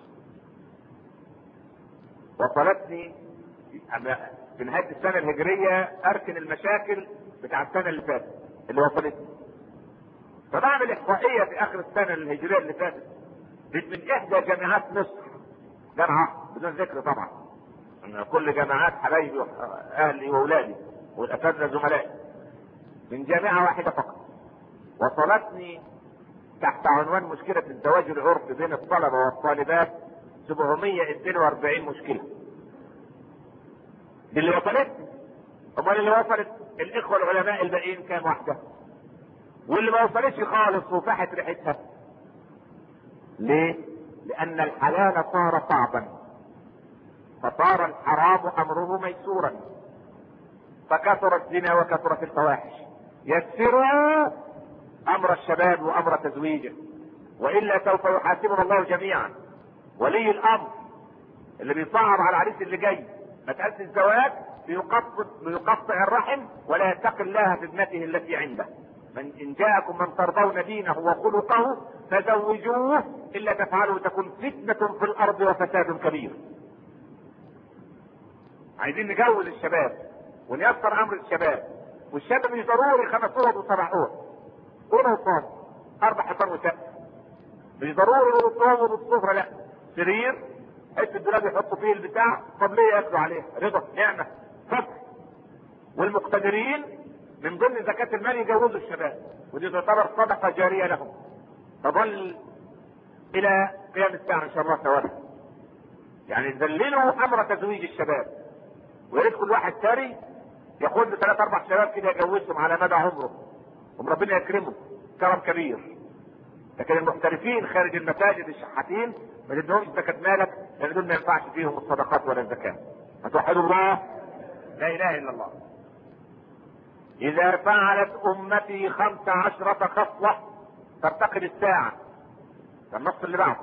وصلتني في نهاية السنة الهجرية اركن المشاكل بتاع السنة اللي فاتت اللي وصلتني فبعمل احصائية في اخر السنة الهجرية اللي فاتت من احدى جامعات مصر جامعة بدون ذكر طبعا ان كل جامعات حبايبي واهلي واولادي والاساتذه زملائي من جامعه واحده فقط وصلتني تحت عنوان مشكلة الزواج العرفي بين الطلبة والطالبات 742 مشكلة. دي اللي وصلتني. امال اللي وصلت الاخوة العلماء الباقيين كام واحدة؟ واللي ما وصلتش خالص وفاحت ريحتها. ليه؟ لأن الحلال صار صعبا فصار الحرام أمره ميسورا فكثر الزنا وكثرت الفواحش يسروا أمر الشباب وأمر تزويجه وإلا سوف يحاسبنا الله جميعا ولي الأمر اللي بيصعب على العريس اللي جاي مسألة الزواج بيقطع بيقطع الرحم ولا يتقي الله في ابنته التي عنده من ان جاءكم من ترضون دينه وخلقه فزوجوه الا تفعلوا تكن فتنة في الارض وفساد كبير. عايزين نجوز الشباب ونيسر امر الشباب والشاب مش ضروري خمس اوض وسبع اوض. اوضه وصال اربع حيطان وسقف. مش ضروري اوضه والسفره لا سرير حته الدولاب يحطوا فيه البتاع طب ليه ياكلوا عليه؟ رضا نعمه فضل والمقتدرين من ضمن زكاة المال يجوزوا الشباب ودي تعتبر صدقة جارية لهم تظل إلى قيام الساعة إن شاء الله تعالى يعني ذللوا أمر تزويج الشباب ويا ريت كل واحد ثري ياخد له ثلاث أربع شباب كده يجوزهم على مدى عمره وربنا يكرمه كرم كبير لكن المحترفين خارج المساجد الشحاتين ما تدهمش زكاة مالك لأن دول ما ينفعش فيهم الصدقات ولا الزكاة هتوحدوا الله لا إله إلا الله إذا فعلت أمتي خمس عشرة خصلة ترتقي الساعة النص اللي بعده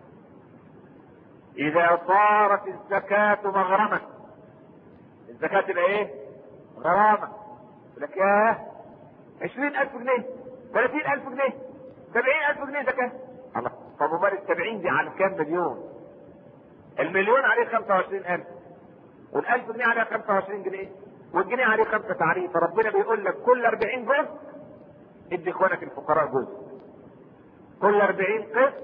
إذا صارت الزكاة مغرما الزكاة تبقى إيه؟ غرامة يقول لك ياه عشرين ألف جنيه ثلاثين ألف جنيه سبعين ألف جنيه زكاة الله طب ومال السبعين دي على كام مليون؟ المليون عليه خمسة وعشرين ألف والألف جنيه عليها خمسة وعشرين جنيه والجنيه عليه خمسة تعريف فربنا بيقول لك كل 40 جزء ادي اخوانك الفقراء جزء كل 40 قسم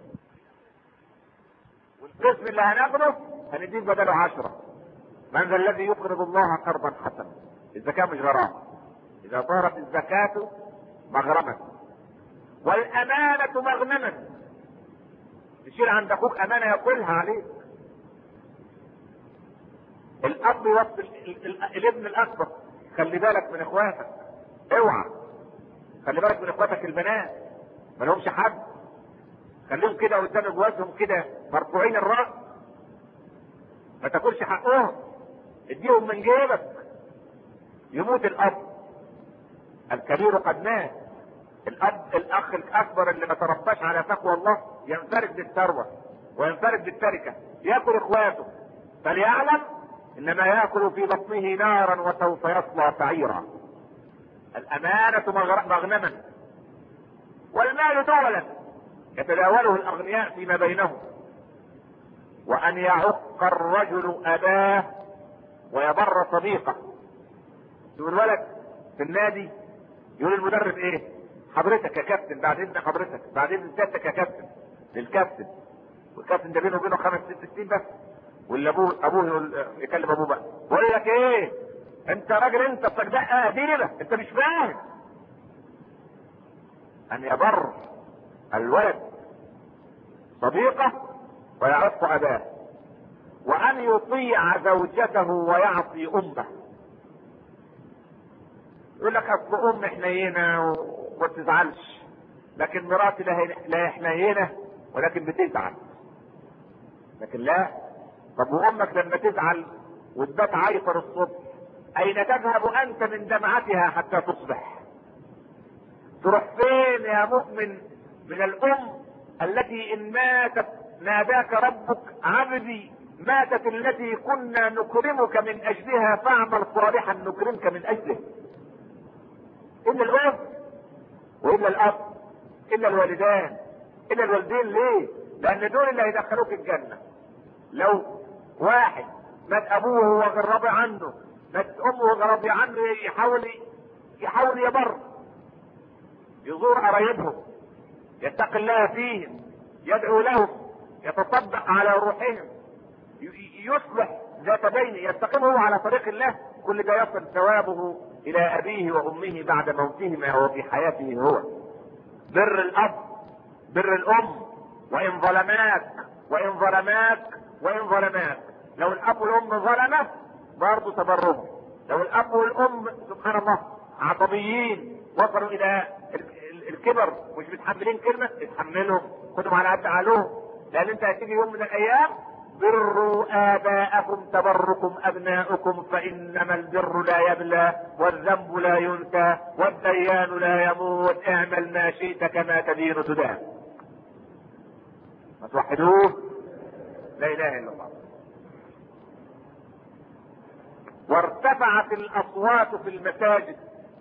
والقسم اللي هناخده هنديك بدله 10 من ذا الذي يقرض الله قرضا حسنا الزكاة مش غرامة إذا صارت الزكاة مغرما والأمانة مغنما تشيل عند أخوك أمانة يقولها عليك الاب يوصي ال- ال- الابن الاكبر خلي بالك من اخواتك اوعى خلي بالك من اخواتك البنات ما لهمش حد خليهم كده قدام جوازهم كده مرفوعين الراس ما تاكلش حقهم اديهم من جيبك يموت الاب الكبير قد مات الاب الاخ الاكبر اللي ما ترباش على تقوى الله ينفرد بالثروه وينفرد بالتركه ياكل اخواته فليعلم انما ياكل في بطنه نارا وسوف يصلى سعيرا الامانه مغر- مغنما والمال دولا يتداوله الاغنياء فيما بينهم وان يعق الرجل اباه ويبر صديقه يقول ولد في النادي يقول المدرب ايه حضرتك يا كابتن بعد اذن حضرتك بعد اذن سيادتك يا كابتن للكابتن والكابتن ده بينه وبينه خمس ست سنين بس واللي ابوه ابوه يقول يكلم ابوه بقى بقول لك ايه انت راجل انت صدق دينه انت مش فاهم ان يبر الولد صديقه ويعرف اباه وان يطيع زوجته ويعصي امه يقول لك اصل ام حنينه وما تزعلش لكن مراتي لا هي- لا حنينه ولكن بتزعل لكن لا طب وامك لما تزعل وتبات عيطر الصبح اين تذهب انت من دمعتها حتى تصبح تروح فين يا مؤمن من الام التي ان ماتت ناداك ربك عبدي ماتت التي كنا نكرمك من اجلها فاعمل صالحا نكرمك من اجله الا الاب والا الاب الا الوالدان الا الوالدين ليه لان دول اللي هيدخلوك الجنه لو واحد مات ابوه وهو غير راضي عنه مات امه وهو راضي عنه يحاول يحاول يبر يزور قرايبهم يتقي الله فيهم يدعو لهم يتصدق على روحهم ي- يصلح ذات بين يستقيم هو على طريق الله كل ده يصل ثوابه الى ابيه وامه بعد موتهما وفي حياته هو بر الاب بر الام وان ظلماك وان ظلماك وان ظلماك لو الاب والام ظلمه برضه تبرهم لو الاب والام سبحان الله عصبيين وصلوا الى ال- ال- الكبر مش متحملين كلمه اتحملهم خدهم على قد عقلهم لان انت هتيجي يوم من الايام بروا آباءكم تبركم أبناؤكم فإنما البر لا يبلى والذنب لا ينسى والديان لا يموت اعمل ما شئت كما تدين تدان ما توحدوه لا إله إلا الله وارتفعت الأصوات في المساجد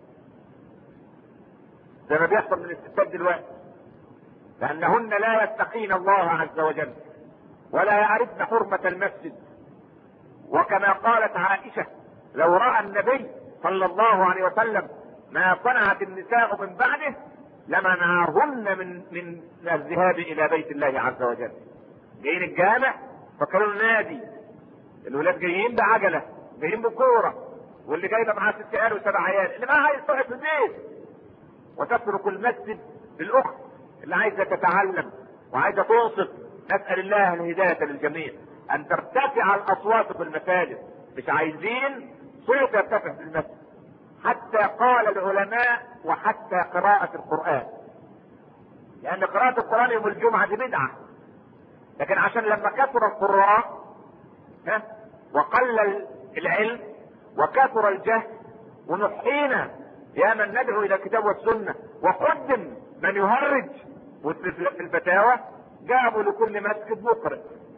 زي ما بيحصل من الستات دلوقتي لأنهن لا يتقين الله عز وجل ولا يعرفن حرمة المسجد وكما قالت عائشة لو رأى النبي صلى الله عليه وسلم ما صنعت النساء من بعده لمنعهن من من الذهاب الى بيت الله عز وجل. جايين الجامع فكروا النادي الولاد جايين بعجله جايين بكوره واللي جايبه معاه ست عيال وسبع عيال اللي معاه عايز تقعد في البيت وتترك المسجد للاخت اللي عايزه تتعلم وعايزه تنصت نسال الله الهدايه للجميع ان ترتفع الاصوات في المساجد مش عايزين صوت يرتفع في المسجد حتى قال العلماء وحتى قراءة القرآن لأن قراءة القرآن يوم الجمعة دي بدعة لكن عشان لما كثر القراء ها وقل العلم وكثر الجهل ونحينا يا من ندعو الى الكتاب والسنه وقدم من يهرج في الفتاوى جابوا لكل مسجد مقرئ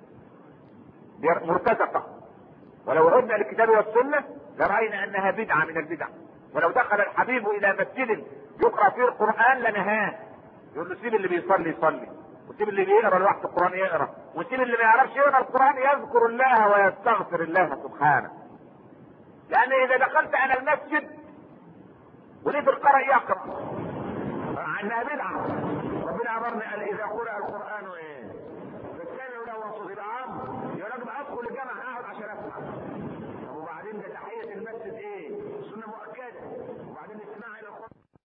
مرتزقه ولو عدنا للكتاب والسنه لراينا انها بدعه من البدع ولو دخل الحبيب الى مسجد يقرا فيه القران لنهاه يقول له سيب اللي بيصلي يصلي وسيب اللي بيقرا لوحده القران يقرا وسيب اللي ما يعرفش يقرا القران يذكر الله ويستغفر الله سبحانه لان اذا دخلت انا المسجد ولقيت القارئ يقرا عنها بدعه ربنا امرني قال اذا قرأ القران ايه فاستمعوا له وانصتوا يبقى امر يا راجل ادخل الجامع اقعد عشان اسمع طب وبعدين ده تحيه المسجد ايه سنه مؤكده وبعدين الاستماع الى القران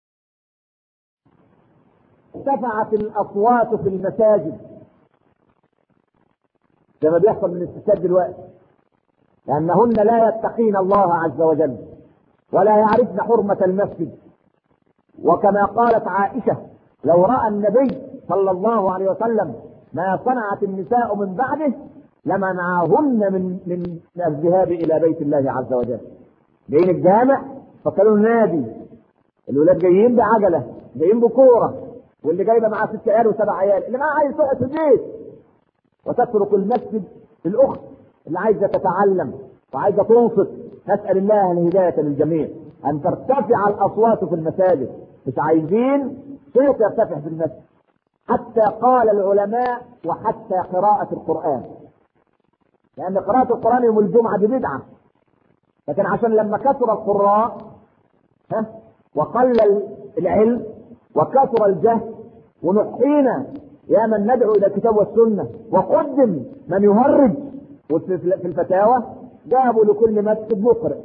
ارتفعت الاصوات في المساجد زي ما بيحصل من الستات دلوقتي لأنهن لا يتقين الله عز وجل ولا يعرفن حرمة المسجد وكما قالت عائشة لو رأى النبي صلى الله عليه وسلم ما صنعت النساء من بعده لمنعهن من من الذهاب الى بيت الله عز وجل. جايين الجامع فكانوا نادي الولاد جايين بعجله جايين بكوره واللي جايبه معاه ست عيال وسبع عيال اللي معاه عايز تقعد في البيت وتترك المسجد الاخت اللي عايزه تتعلم وعايزه تنصت نسال الله الهدايه للجميع ان ترتفع الاصوات في المساجد مش عايزين صوت يرتفع في المسجد حتى قال العلماء وحتى قراءة القرآن لأن قراءة القرآن يوم الجمعة دي بدعة لكن عشان لما كثر القراء ها وقل العلم وكثر الجهل ونحينا يا من ندعو إلى الكتاب والسنة وقدم من يهرج في الفتاوى جابوا لكل مسجد مقرئ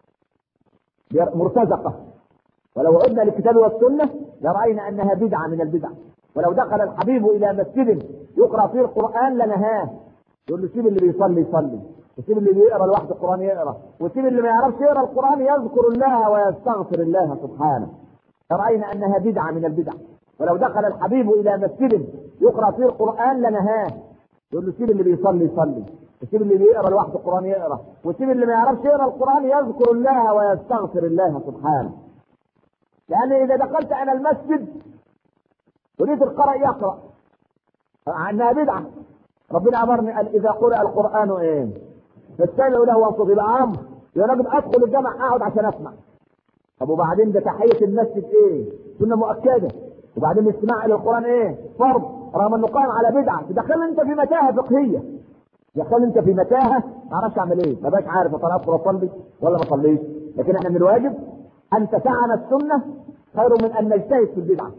مرتزقة ولو عدنا للكتاب والسنة لرأينا أنها بدعة من البدع ولو دخل الحبيب الى مسجد يقرا فيه القران لنهاه يقول له سيب اللي بيصلي يصلي وسيب اللي بيقرا لوحده القران يقرا وسيب اللي ما يعرفش يقرا القران يذكر الله ويستغفر الله سبحانه راينا انها بدعه من البدع ولو دخل الحبيب الى مسجد يقرا فيه القران لنهاه يقول له سيب اللي بيصلي يصلي وسيب اللي بيقرا لوحده القران يقرا وسيب اللي ما يعرفش يقرا القران يذكر الله ويستغفر الله سبحانه لان اذا دخلت انا المسجد اريد القارئ يقرا انها بدعه ربنا امرني قال اذا قرأ القران ايه فاستمعوا له وانصتوا يبقى امر يا راجل ادخل الجامع اقعد عشان اسمع طب وبعدين ده تحيه المسجد ايه سنه مؤكده وبعدين الاستماع الى القران ايه فرض رغم انه قائم على بدعه تدخل انت في متاهه فقهيه دخل انت في متاهه ما اعرفش اعمل ايه ما بقاش عارف اطلع ادخل اصلي ولا ما اصليش لكن احنا من الواجب ان تسعنا السنه خير من ان نجتهد في البدعه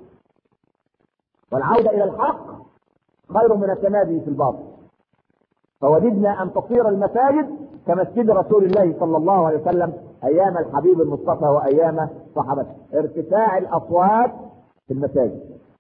والعودة إلى الحق خير من التمادي في الباطل فوددنا أن تصير المساجد كمسجد رسول الله صلى الله عليه وسلم أيام الحبيب المصطفى وأيام صحابته ارتفاع الأصوات في المساجد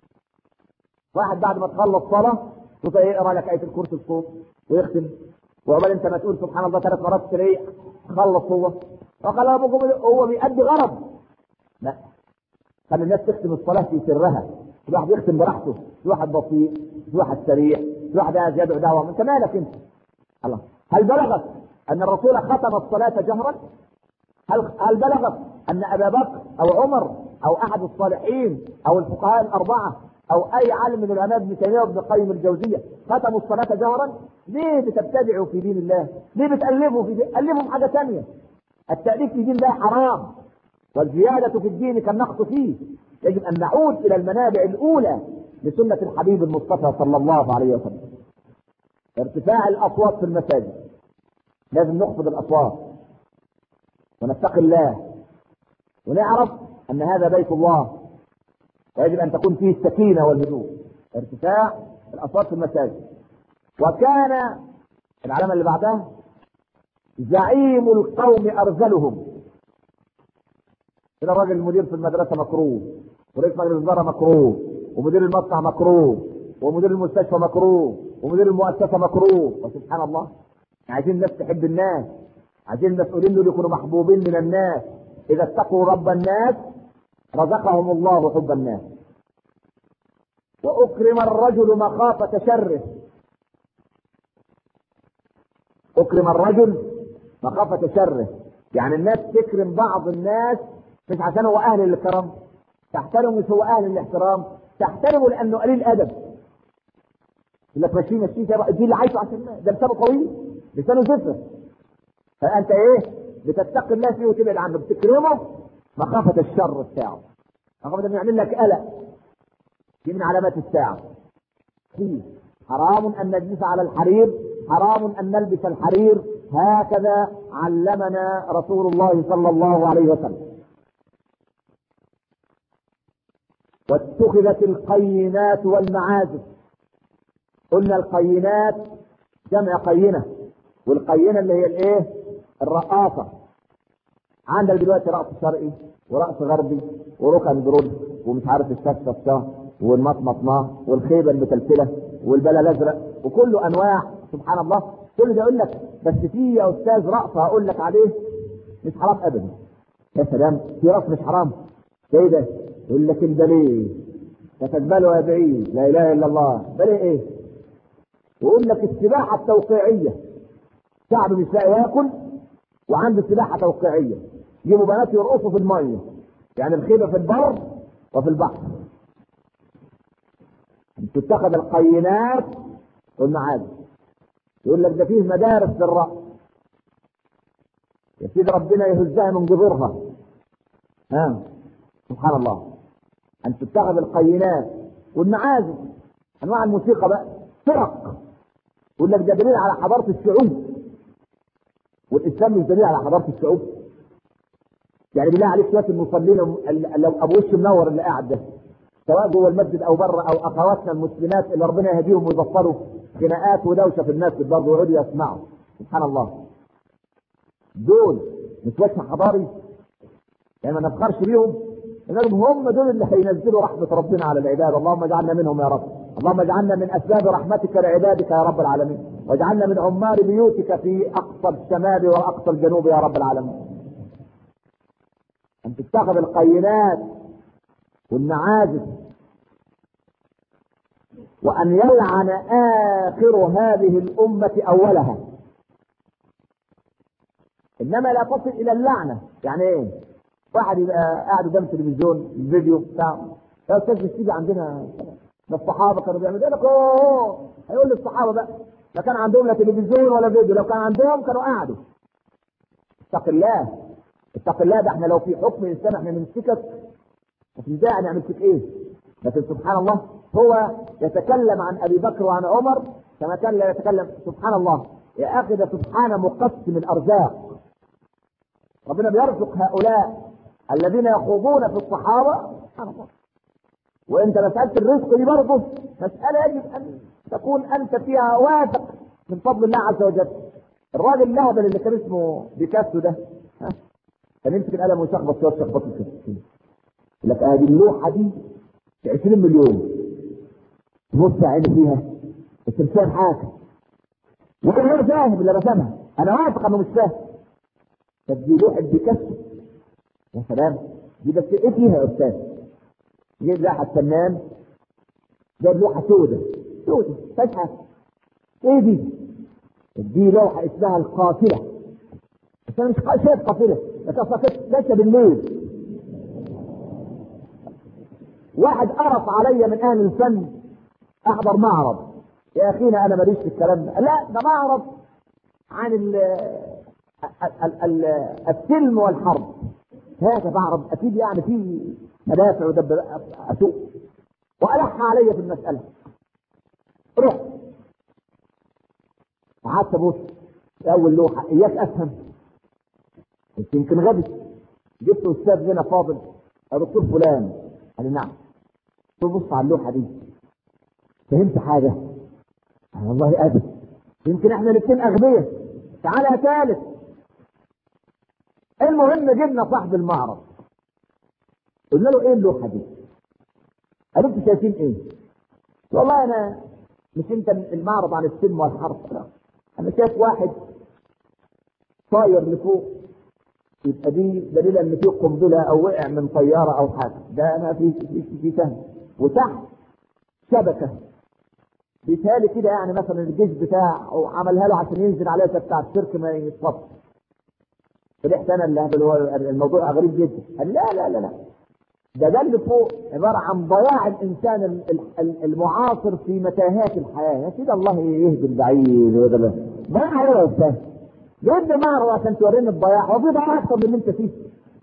واحد بعد ما تخلص صلاة شوف يقرا لك آية الكرسي الصوت ويختم وعقبال انت ما تقول سبحان الله ثلاث مرات تلاقيه خلص هو وقال ابوكم هو بيأدي غرض لا خلي الناس تختم الصلاة في سرها في واحد يختم براحته في واحد بطيء في واحد سريع في واحد عايز يدعو دعوه انت مالك انت الله هل بلغت ان الرسول ختم الصلاه جهرا هل هل بلغت ان ابا بكر او عمر او احد الصالحين او الفقهاء الاربعه او اي عالم من العلماء ابن تيميه وابن القيم الجوزيه ختموا الصلاه جهرا ليه بتبتدعوا في دين الله؟ ليه بتالفوا في دين؟ الفوا حاجه ثانيه التاليف في دين الله حرام والزياده في الدين كالنقص فيه يجب ان نعود الى المنابع الاولى لسنه الحبيب المصطفى صلى الله عليه وسلم ارتفاع الاصوات في المساجد لازم نخفض الاصوات ونتقي الله ونعرف ان هذا بيت الله ويجب ان تكون فيه السكينه والهدوء ارتفاع الاصوات في المساجد وكان العلامه اللي بعدها زعيم القوم ارذلهم كده الراجل المدير في المدرسه مكروه ورئيس مجلس الاداره مكروه ومدير المصنع مكروه ومدير المستشفى مكروه ومدير المؤسسه مكروه وسبحان الله عايزين الناس تحب الناس عايزين المسؤولين دول يكونوا محبوبين من الناس اذا اتقوا رب الناس رزقهم الله حب الناس واكرم الرجل مخافه شره اكرم الرجل مخافه شره يعني الناس تكرم بعض الناس مش عشان هو اهل الكرم تحترمه مش هو اهل الاحترام تحترمه لانه قليل ادب يقول لك ماشي ماشي دي اللي عايشه عشان ده لسانه طويل لسانه زفر فانت ايه بتتقي الله فيه وتبعد عنه بتكرمه مخافه الشر بتاعه مخافه انه يعمل لك قلق دي من علامات الساعه فيه حرام ان نجلس على الحرير حرام ان نلبس الحرير هكذا علمنا رسول الله صلى الله عليه وسلم واتخذت القينات والمعازف قلنا القينات جمع قينه والقينه اللي هي الايه الرقاصه عندك دلوقتي رقص شرقي ورقص غربي وركن برود ومش عارف الشفشفشه والمطمطمه والخيبه المتلتله والبلا الازرق وكله انواع سبحان الله كل ده يقول لك بس في يا استاذ رأس هقول لك عليه مش حرام ابدا يا سلام في رأس مش حرام ايه ده؟ يقول لك ده ليه؟ فتقبله يا بعيد لا اله الا الله ده ليه ايه؟ ويقول لك السباحه التوقيعيه شعب مش لاقي ياكل وعنده سباحه توقيعيه يجيبوا بنات يرقصوا في الميه يعني الخيبه في البر وفي البحر تتخذ القينات والمعادن يقول لك ده فيه مدارس للرأس يا سيدي ربنا يهزها من جذورها ها سبحان الله ان تتخذ القينات والمعازف انواع الموسيقى بقى فرق يقول لك ده دليل على حضاره الشعوب والاسلام مش دليل على حضاره الشعوب يعني بالله عليك شويه المصلين لو ابو وش منور اللي قاعد ده سواء جوه المسجد او بره او اخواتنا المسلمات اللي ربنا يهديهم ويبطلوا خناقات ودوشه في المسجد برضه ويقعدوا يسمعوا سبحان الله دول مش وجه حضاري يعني ما نفخرش بيهم انهم هم دول اللي هينزلوا رحمه ربنا على العباد اللهم اجعلنا منهم يا رب اللهم اجعلنا من اسباب رحمتك لعبادك يا رب العالمين واجعلنا من عمار بيوتك في اقصى الشمال واقصى الجنوب يا رب العالمين ان تتخذ القينات والنعازف وان يلعن اخر هذه الامه اولها انما لا تصل الى اللعنه يعني ايه واحد يبقى قاعد قدام التلفزيون الفيديو بتاع يا استاذ مش تيجي عندنا ده الصحابه كانوا بيعملوا لك اوه هيقول للصحابه بقى لا كان عندهم لا تلفزيون ولا فيديو لو كان عندهم كانوا قعدوا اتق الله اتق الله ده احنا لو في حكم الانسان احنا نمسكك مفيش داعي نعمل فيك ايه لكن سبحان الله هو يتكلم عن ابي بكر وعن عمر كما كان لا يتكلم سبحان الله يا اخي ده سبحان مقسم الارزاق ربنا بيرزق هؤلاء الذين يخوضون في الصحابه سبحان الله وانت مساله الرزق دي برضه مساله يجب ان تكون انت فيها واثق من فضل الله عز وجل الراجل الهبل اللي كان اسمه بيكاسو ده ها كان يمسك القلم ويشخبط شويه شخبط كده يقول لك ادي اللوحه دي ب 20 مليون تبص عيني فيها التمثال حاجه وكان غير فاهم اللي رسمها انا واثق انه مش فاهم طب دي لوحه بيكاسو يا سلام دي بس ايه فيها يا استاذ؟ جيب لوحه فنان جايب لوحه سودة سودة مفيهاش حاجه ايه دي؟ دي لوحه اسمها القافله بس انا مش شايف قافله بس اصلا لسه بالليل واحد قرص عليا من اهل الفن احضر معرض يا اخينا انا ماليش في الكلام ده لا ده معرض عن ال ال ال السلم والحرب هذا معرض اكيد يعني فيه مدافع ودبابات اسوق والح عليا في المساله رحت قعدت ابص اول لوحه اياك افهم قلت يمكن غبي جبت استاذ هنا فاضل يا دكتور فلان قال لي نعم قلت له بص على اللوحه دي فهمت حاجه قال والله ابدا يمكن احنا الاثنين اغبياء تعالى يا ثالث المهم جبنا صاحب المعرض قلنا له ايه اللوحه دي؟ قال انتوا شايفين ايه؟ والله انا مش انت المعرض عن السلم والحرب لا انا شايف واحد طاير لفوق يبقى دي دليل ان في قنبله او وقع من طياره او حاجه ده انا في في في سهم وتحت شبكه بيتهيألي كده يعني مثلا الجيش بتاعه عملها له عشان ينزل عليها بتاع الشرك ما يتصفش فرحت انا اللي اللي هو الموضوع غريب جدا قال لا لا لا لا ده ده اللي فوق عباره عن ضياع الانسان ال- ال- ال- المعاصر في متاهات الحياه يا سيدي الله يهدي البعيد وده ده ضياع ايه يا استاذ؟ جبت معرض عشان توريني الضياع هو في ضياع اكتر من اللي انت فيه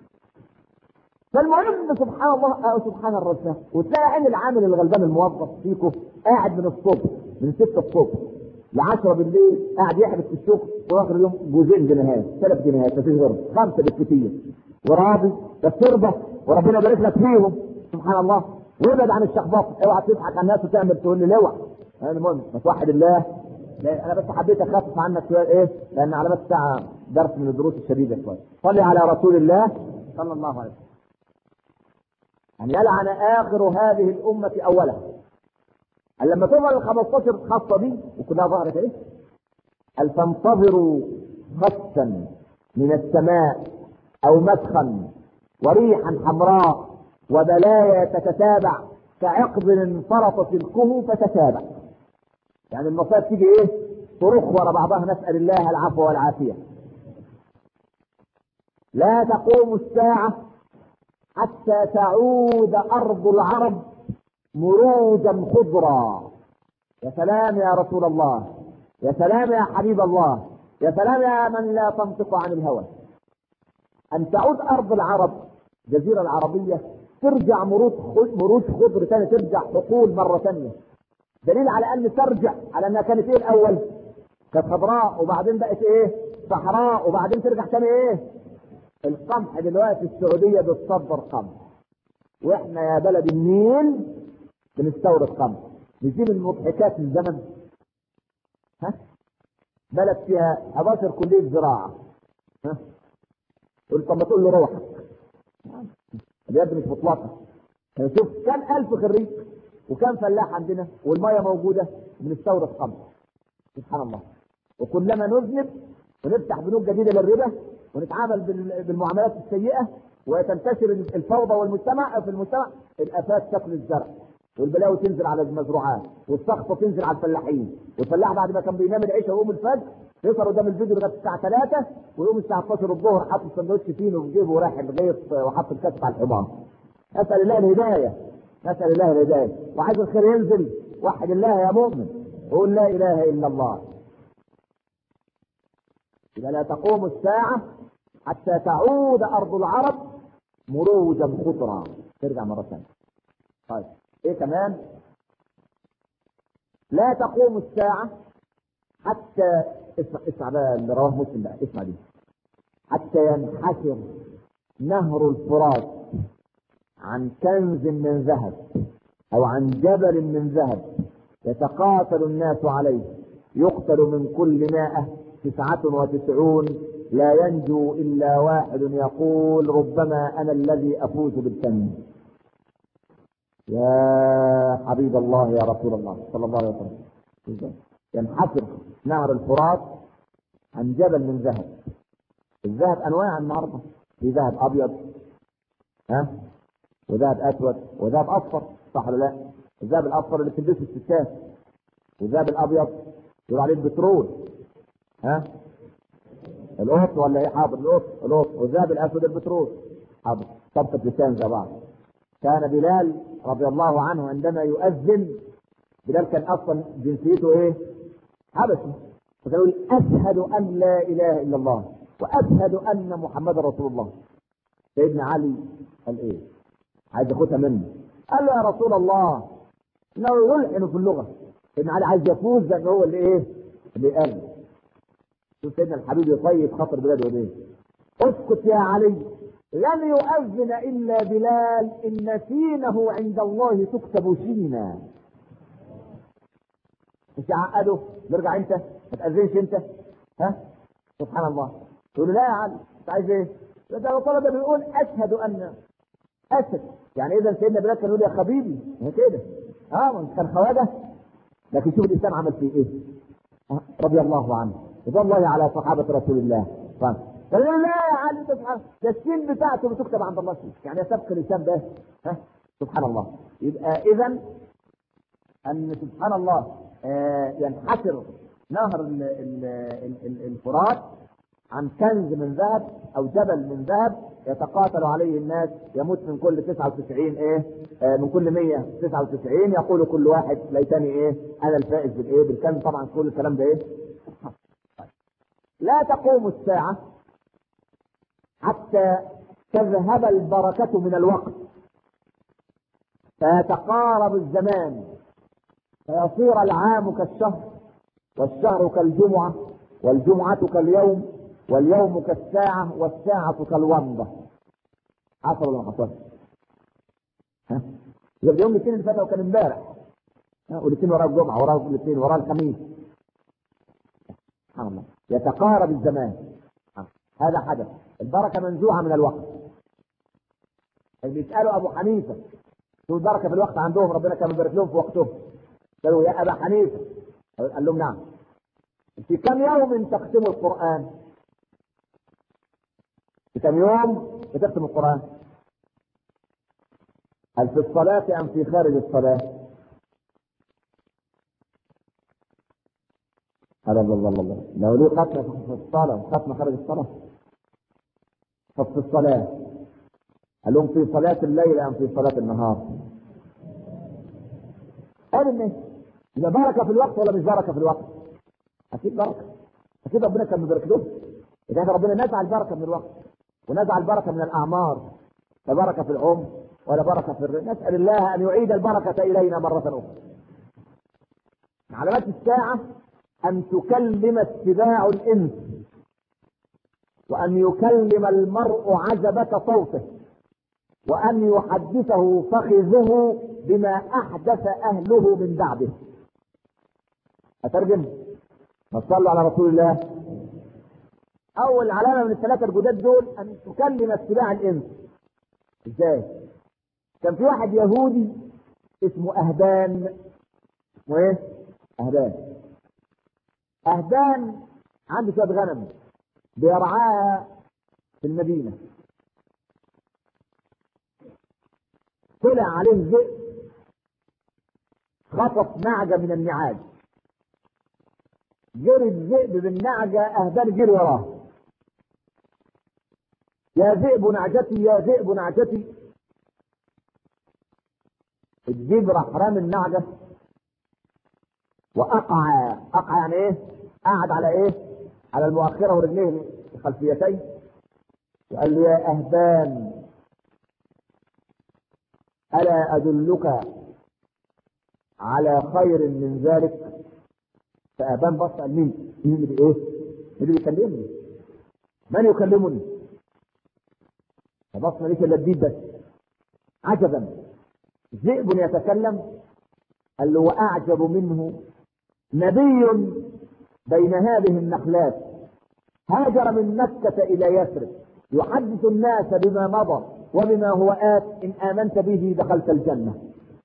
فالمهم سبحان الله أو سبحان الرزاق وتلاقي عين العامل الغلبان الموظف فيكم قاعد من الصبح من 6 الصبح ل 10 بالليل قاعد يحبس في الشغل واخر اليوم جوزين جنيهات ثلاث جنيهات مفيش غيرهم خمسه بالكثير وراضي بس ترضى وربنا يبارك لك فيهم سبحان الله وابعد عن الشخبطه اوعى تضحك على الناس وتعمل تقول لي اوعى المهم ما توحد الله لا انا بس حبيت اخفف عنك شويه ايه لان علامات الساعه درس من الدروس الشديده شويه صلي على رسول الله صلى الله عليه وسلم أن يلعن آخر هذه الأمة أولها لما توصل ال 15 خاصة دي وكلها ظهرت إيه؟ هل تنتظروا خسا من السماء او مسخا وريحا حمراء وبلايا تتتابع كعقد انفرط سلكه فتتابع يعني المصائب تيجي ايه صروخ ورا بعضها نسال الله العفو والعافيه لا تقوم الساعه حتى تعود ارض العرب مروجا خضرا يا سلام يا رسول الله يا سلام يا حبيب الله يا سلام يا من لا تنطق عن الهوى ان تعود ارض العرب الجزيره العربيه ترجع مروج مروج خضر ثاني ترجع حقول مره ثانيه دليل على ان ترجع على انها كانت ايه الاول كانت خضراء وبعدين بقت ايه صحراء وبعدين ترجع تاني ايه القمح دلوقتي السعوديه بتصدر قمح واحنا يا بلد النيل بنستورد قمح نجيب المضحكات الزمن ها بلد فيها 11 كليه زراعه ها قلت طب ما تقول له روحك اليد مش مطلقه شوف كم الف خريج وكم فلاح عندنا والميه موجوده بنستورد قمح سبحان الله وكلما نذنب ونفتح بنوك جديده للربا ونتعامل بالمعاملات السيئه وتنتشر الفوضى والمجتمع في المجتمع الافات تاكل الزرع والبلاوي تنزل على المزروعات والسخطه تنزل على الفلاحين والفلاح بعد ما كان بينام العشاء ويقوم الفجر يسهر قدام الفيديو لغايه الساعه 3 ويقوم الساعه 12 الظهر حاطط سندوتش فينو في جيبه ورايح الغيط وحاطط الكاسه على الحمار نسال الله الهدايه نسال الله الهدايه وعايز الخير ينزل وحد الله يا مؤمن قول لا اله الا الله إذا لا تقوم الساعة حتى تعود أرض العرب مروجا خضرا ترجع مرة ثانية طيب إيه كمان لا تقوم الساعة حتى اسمع اسمع بقى اللي رواه مسلم بقى اسمع دي حتى ينحسر نهر الفرات عن كنز من ذهب أو عن جبل من ذهب يتقاتل الناس عليه يقتل من كل مائة تسعة وتسعون لا ينجو إلا واحد يقول ربما أنا الذي أفوز بالكنز يا حبيب الله يا رسول الله صلى الله عليه وسلم ينحسر نهر الفرات عن جبل من ذهب الذهب أنواع النهارده في ذهب أبيض ها وذهب أسود وذهب أصفر صح ولا لا؟ الذهب الأصفر اللي بتلبسه الستات والذهب الأبيض يقول عليه البترول ها القط ولا ايه حاضر القط القط والذهب الاسود البترول حاضر طبقة لسان زي بعض كان بلال رضي الله عنه عندما يؤذن بلال كان اصلا جنسيته ايه؟ حبشي فكان يقول اشهد ان لا اله الا الله واشهد ان محمدا رسول الله سيدنا علي قال ايه؟ عايز ياخدها منه قال له يا رسول الله انه يلحن في اللغه سيدنا علي عايز يفوز لان هو اللي ايه؟ اللي قال شوف سيدنا الحبيب يطيب خاطر بلاده ايه اسكت يا علي لن يؤذن الا بلال ان سينه عند الله تكتب سينا مش يعقده نرجع انت ما تاذنش انت ها سبحان الله تقول له لا يا علي انت عايز ايه؟ ده الطلبه ده بيقول اشهد ان اشهد يعني اذا سيدنا بلال كان يقول يا حبيبي هي كده اه كان خواجه لكن شوف الاسلام عمل فيه ايه رضي الله عنه رضي الله على صحابة رسول الله فاهم قال له لا يا علي سبحان ده السين بتاعته بتكتب عند الله فيه يعني سبق اللسان ده ها سبحان الله يبقى اذا ان سبحان الله آه ينحسر نهر ال ال ال ال الفرات عن كنز من ذهب او جبل من ذهب يتقاتل عليه الناس يموت من كل 99 ايه آه من كل 199 يقول كل واحد ليتني ايه انا الفائز بالايه بالكنز طبعا كل الكلام ده ايه لا تقوم الساعة حتى تذهب البركة من الوقت فيتقارب الزمان فيصير العام كالشهر والشهر كالجمعة والجمعة كاليوم واليوم كالساعة والساعة كالومضة حصل ولا ما حصلش؟ ها؟ يبقى اليوم الاثنين اللي فات كان امبارح والاثنين وراه الجمعة وراه الاثنين وراه الخميس سبحان الله يتقارب الزمان هذا حدث البركة منزوعة من الوقت اللي بيسألوا أبو حنيفة شو البركة في الوقت عندهم ربنا كان مبارك لهم في وقتهم قالوا يا أبا حنيفة قال لهم نعم في كم يوم تختم القرآن؟ في كم يوم بتختم القرآن؟ هل في الصلاة أم في خارج الصلاة؟ هذا الله الله الله لو ليه ختمة في الصلاة وختمة خارج الصلاة طب في الصلاة قال لهم في صلاة الليل أم في صلاة النهار؟ قال الناس يبقى بركة في الوقت ولا مش بركة في الوقت؟ أكيد بركة أكيد ربنا كان مبارك لهم إذا ربنا نزع البركة من الوقت ونزع البركة من الأعمار لا بركة في العمر ولا بركة في الرزق نسأل الله أن يعيد البركة إلينا مرة أخرى من علامات الساعة أن تكلم السباع الإنس وأن يكلم المرء عزبة صوته وأن يحدثه فخذه بما أحدث أهله من بعده أترجم ما صلوا على رسول الله أول علامة من الثلاثة الجداد دول أن تكلم السباع الإنس إزاي؟ كان في واحد يهودي اسمه أهدان اسمه إيه؟ أهدان أهدان عنده شوية غنم بيرعاها في المدينة طلع عليه ذئب خطف نعجة من النعاج جري الذئب بالنعجة أهدان جري وراه يا ذئب نعجتي يا ذئب نعجتي الذئب راح رامي النعجة وأقع أقع يعني إيه؟ قعد على إيه؟ على المؤخرة ورجليه الخلفيتين وقال له يا أهبان ألا أدلك على خير من ذلك فأبان بص قال مين؟ مين اللي إيه؟ مين اللي بيكلمني؟ من يكلمني؟ فبص ماليش إلا الديب بس عجبا ذئب يتكلم قال له وأعجب منه نبي بين هذه النخلات هاجر من مكة إلى يثرب يحدث الناس بما مضى وبما هو آت إن آمنت به دخلت الجنة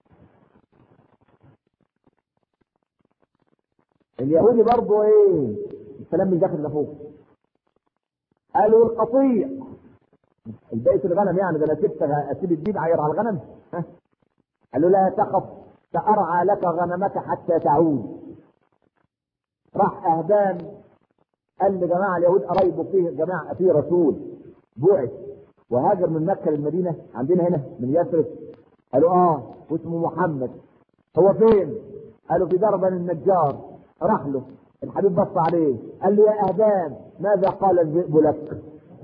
اليهودي برضه ايه الكلام من داخل لفوق قالوا القطيع البيت الغنم يعني ده انا سبت اسيب الديب عاير على الغنم ها قالوا لا تخف سأرعى لك غنمك حتى تعود راح أهدان قال لجماعة اليهود قرايبه فيه جماعة فيه رسول بعث وهاجر من مكة للمدينة عندنا هنا من يثرب قالوا اه واسمه محمد هو فين؟ قالوا في درب النجار راح له الحبيب بص عليه قال له يا أهدان ماذا قال الذئب لك؟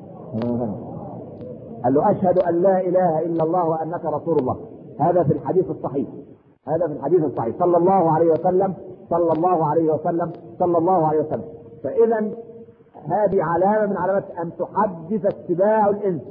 قال له أشهد أن لا إله إلا الله وأنك رسول الله هذا في الحديث الصحيح هذا في الحديث الصحيح صلى الله عليه وسلم صلى الله عليه وسلم صلى الله عليه وسلم فإذا هذه علامة من علامات أن تحدث السباع الإنس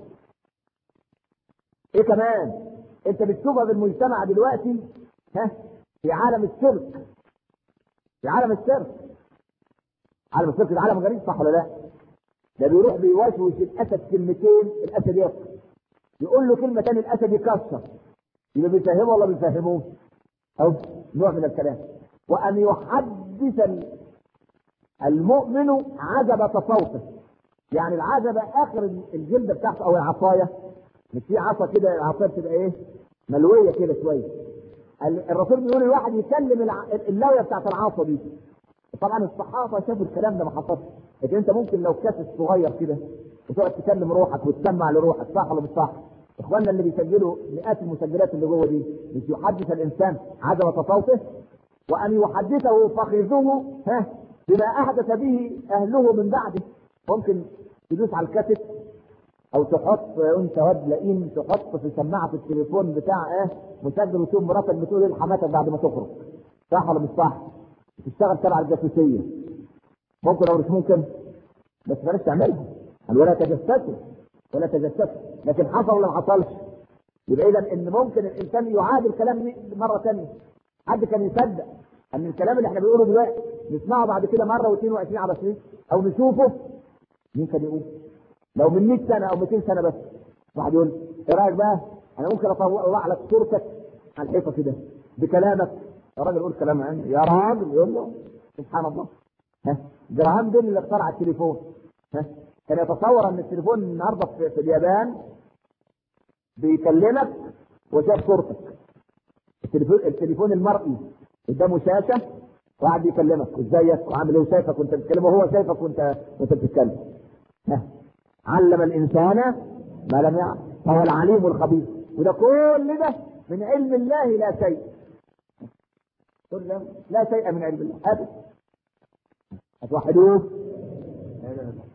إيه كمان؟ أنت بتشوفها في المجتمع دلوقتي ها في عالم الشرك في عالم الشرك عالم الشرك ده عالم غريب صح ولا لا؟ ده بيروح بيوشوش الأسد كلمتين الأسد يسكت يقول له كلمة تاني الأسد يكسر يبقى بيفهمه ولا بيفهموه؟ أو نوع من الكلام وأن يحدث المؤمن عزبة صوته يعني العزبة آخر الجلدة بتاعته أو العصاية مش في عصا كده العصاية بتبقى إيه؟ ملوية كده شوية الرسول بيقول الواحد يكلم اللوية بتاعت العصا دي طبعا الصحابة شافوا الكلام ده ما حصلش لكن انت ممكن لو كاسس صغير كده وتقعد تكلم روحك وتسمع لروحك صح ولا مش صح؟ اخواننا اللي بيسجلوا مئات المسجلات اللي جوه دي مش يحدث الانسان عزمة صوته وان يحدثه فخذه ها بما احدث به اهله من بعده ممكن تدوس على الكاسيت او تحط انت واد لئيم تحط في سماعه التليفون بتاع ايه مسجل وتشوف مراتك بتقول ايه لحماتك بعد ما تخرج صح ولا مش صح؟ تشتغل تبع الجاسوسيه ممكن او مش ممكن بس بلاش تعملها ولا تجسسوا ولا تجسسوا لكن حصل ولا ما حصلش يبقى اذا ان ممكن الانسان يعاد الكلام مره ثانيه حد كان يصدق ان الكلام اللي احنا بنقوله دلوقتي نسمعه بعد كده مره و22 على سنين او نشوفه مين كان يقول؟ لو من 100 سنه او 200 سنه بس واحد يقول ايه رايك بقى؟ انا ممكن اطلع لك صورتك على الحيطه كده بكلامك يا راجل قول كلام عندي يا راجل يقول له سبحان الله ها جراهام بيل اللي اخترع التليفون ها كان يتصور ان التليفون النهارده في, في اليابان بيكلمك وشاف صورتك التليفون التليفون المرئي قدامه شاشه وقاعد بيكلمك ازيك وعامل ايه وشايفك وانت بتتكلم وهو شايفك وانت وانت بتتكلم ها علم الانسان ما لم يعلم فهو العليم الخبير وده كل ده من علم الله لا شيء كل ده لا شيء من علم الله ابدا هتوحدوه لا اله الا الله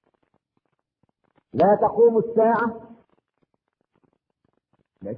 لا تقوم الساعة لا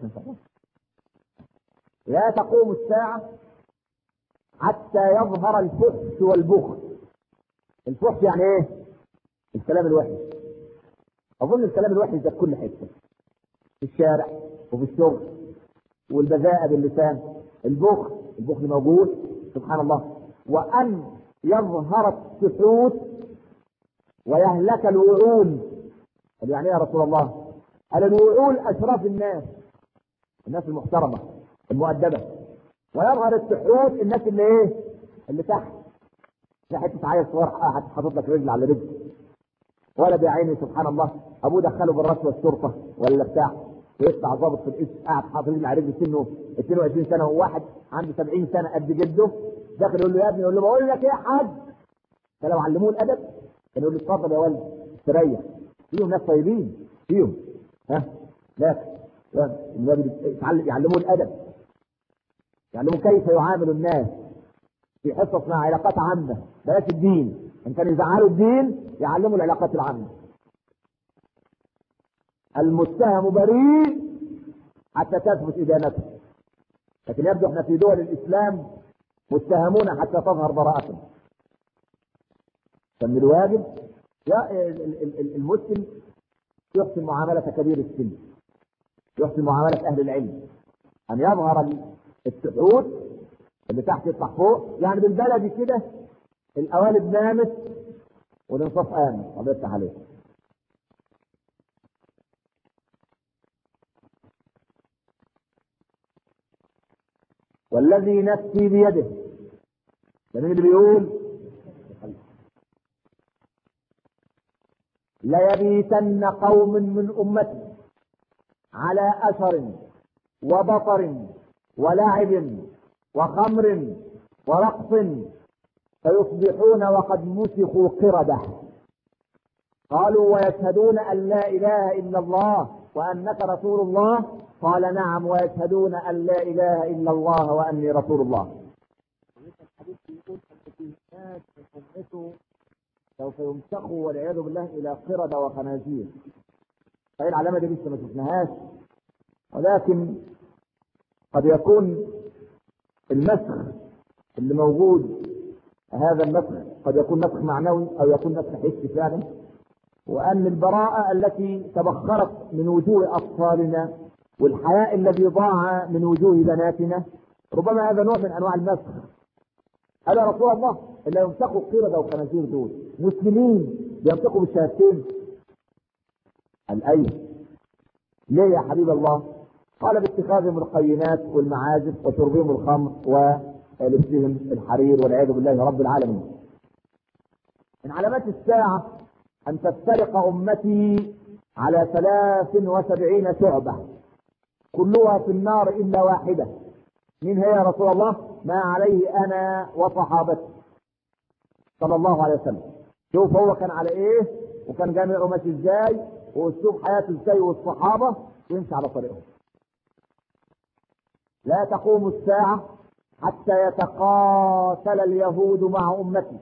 لا تقوم الساعة حتى يظهر الفحش والبخل الفحش يعني ايه الكلام الوحش اظن الكلام الوحش ده في كل حته في الشارع وفي الشغل والبذاءة باللسان البخل البخل موجود سبحان الله وان يظهر السحوت ويهلك الوعول طب يعني ايه يا رسول الله قال الوعول اشراف الناس الناس المحترمه المؤدبه ويظهر السحوت الناس اللي ايه اللي تحت في حته عيل صغير قاعد حاطط لك رجل على رجل ولد يا عيني سبحان الله ابوه دخله بالرشوه الشرطه ولا بتاع ويطلع ضابط في الاسم قاعد حاطط رجل على رجل سنه 22 سنه وواحد عنده 70 سنه قد جده داخل يقول له يا ابني يقول له بقول لك ايه يا حاج فلو علموه الادب كان يقول له اتفضل يا ولد استريح فيهم ناس طيبين فيهم ها لكن يتعلم يعلموه الادب يعلموه كيف يعامل الناس في حصص مع علاقات عامه بلاش الدين ان كانوا يزعلوا الدين يعلموا العلاقات العامه المتهم بريء حتى تثبت ادانته لكن يبدو احنا في دول الاسلام متهمون حتى تظهر براءتهم فمن الواجب يا المسلم يحسن معاملة كبير السن يحسن معاملة أهل العلم أن يظهر السحوت اللي تحت يطلع فوق يعني بالبلدي كده القوالب نامت والانصاف قام الله يفتح عليك والذي نفسي بيده ده مين اللي بيقول ليبيتن قوم من امتي على اثر وبطر ولعب وخمر ورقص فيصبحون وقد مسخوا قردة قالوا ويشهدون أن لا إله إلا الله وأنك رسول الله قال نعم ويشهدون أن لا إله إلا الله وأني رسول الله الحديث يقول أن في ناس من أمته سوف يمسخوا والعياذ بالله إلى قردة وخنازير فهي العلامة دي لسه ما شفناهاش ولكن قد يكون المسخ اللي موجود هذا المسخ قد يكون مسخ معنوي او يكون مسخ حسي فعلا وان البراءة التي تبخرت من وجوه اطفالنا والحياء الذي ضاع من وجوه بناتنا ربما هذا نوع من انواع المسخ قال يا رسول الله اللي يمسكوا القردة والخنازير دول مسلمين ينطقوا بالشهادتين قال ايوه ليه يا حبيب الله قال باتخاذهم القينات والمعازف وشربهم الخمر ولبسهم الحرير والعياذ بالله رب العالمين من علامات الساعة أن تفترق أمتي على ثلاث وسبعين شعبة كلها في النار إلا واحدة من هي يا رسول الله ما عليه أنا وصحابتي صلى الله عليه وسلم شوف هو كان على إيه وكان جامعه ماشي إزاي وأسلوب حياته إزاي والصحابة ويمشي على طريقهم لا تقوم الساعة حتى يتقاتل اليهود مع أمتي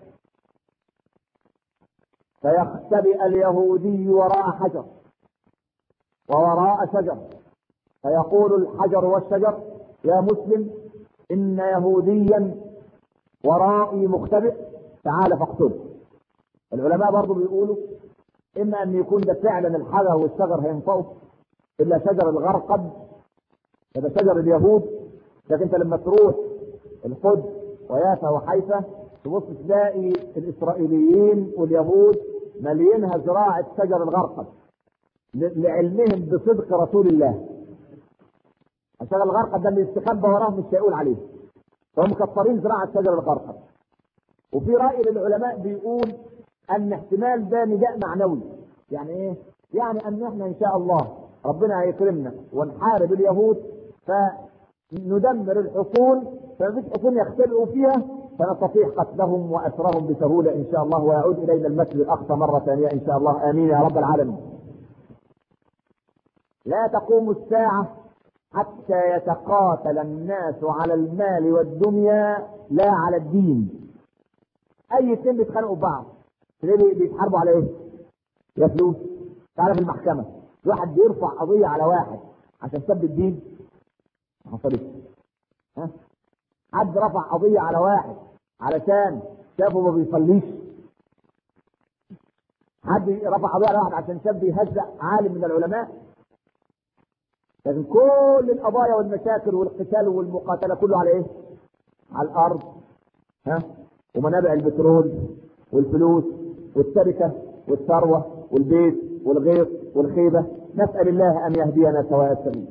فيختبئ اليهودي وراء حجر ووراء شجر فيقول الحجر والشجر يا مسلم إن يهوديا ورائي مختبئ تعال فاقتله العلماء برضو بيقولوا إما أن يكون ده فعلا الحجر والشجر هينفعوا إلا شجر الغرقد هذا شجر اليهود لكن انت لما تروح القدس ويافا وحيفا تبص تلاقي الاسرائيليين واليهود مليينها زراعه شجر الغرقد لعلمهم بصدق رسول الله الشجر الغرقد ده اللي يستخبى وراه مش هيقول عليه فهم مكسرين زراعه شجر الغرقد وفي راي للعلماء بيقول ان احتمال ده نداء معنوي يعني ايه يعني ان احنا ان شاء الله ربنا هيكرمنا ونحارب اليهود فندمر الحصون فمفيش حصون يختبئوا فيها فنستطيع قتلهم واسرهم بسهوله ان شاء الله ويعود الينا المسجد الاقصى مره ثانيه ان شاء الله امين يا رب العالمين. لا تقوم الساعه حتى يتقاتل الناس على المال والدنيا لا على الدين. اي اثنين بيتخانقوا ببعض ليه بيتحاربوا على ايه؟ يا فلوس تعالى في المحكمه واحد بيرفع قضيه على واحد عشان سب الدين ما حصلش ها حد رفع قضيه على واحد علشان شافه ما بيصليش حد رفع قضيه على واحد عشان شاب بيهزأ عالم من العلماء لكن كل القضايا والمشاكل والقتال والمقاتله كله على ايه؟ على الارض ها ومنابع البترول والفلوس والتركه والثروه والبيت والغيظ والخيبه نسال الله ان يهدينا سواء السبيل.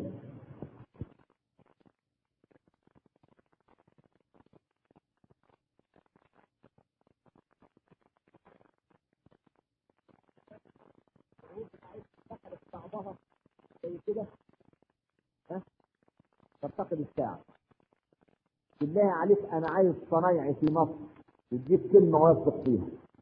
بعضها زي كده ها ترتقب الساعه بالله عليك انا عايز صنايعي في مصر تجيب كلمه واثق فيها